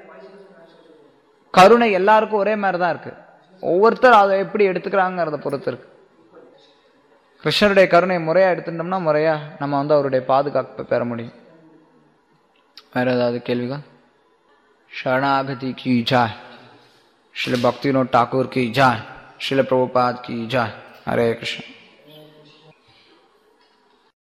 கருணை எல்லாருக்கும் ஒரே மாதிரி தான் இருக்கு ஒவ்வொருத்தர் அதை எப்படி எடுத்துக்கிறாங்கிறத பொறுத்து இருக்கு கிருஷ்ணருடைய கருணை முறையா எடுத்துட்டோம்னா முறையா நம்ம வந்து அவருடைய பாதுகாப்பு பெற முடியும் வேற ஏதாவது கேள்விகள் शरणागति की जाय श्री भक्तिनोद ठाकुर की जाय श्री प्रभुपाद की जाय हरे कृष्ण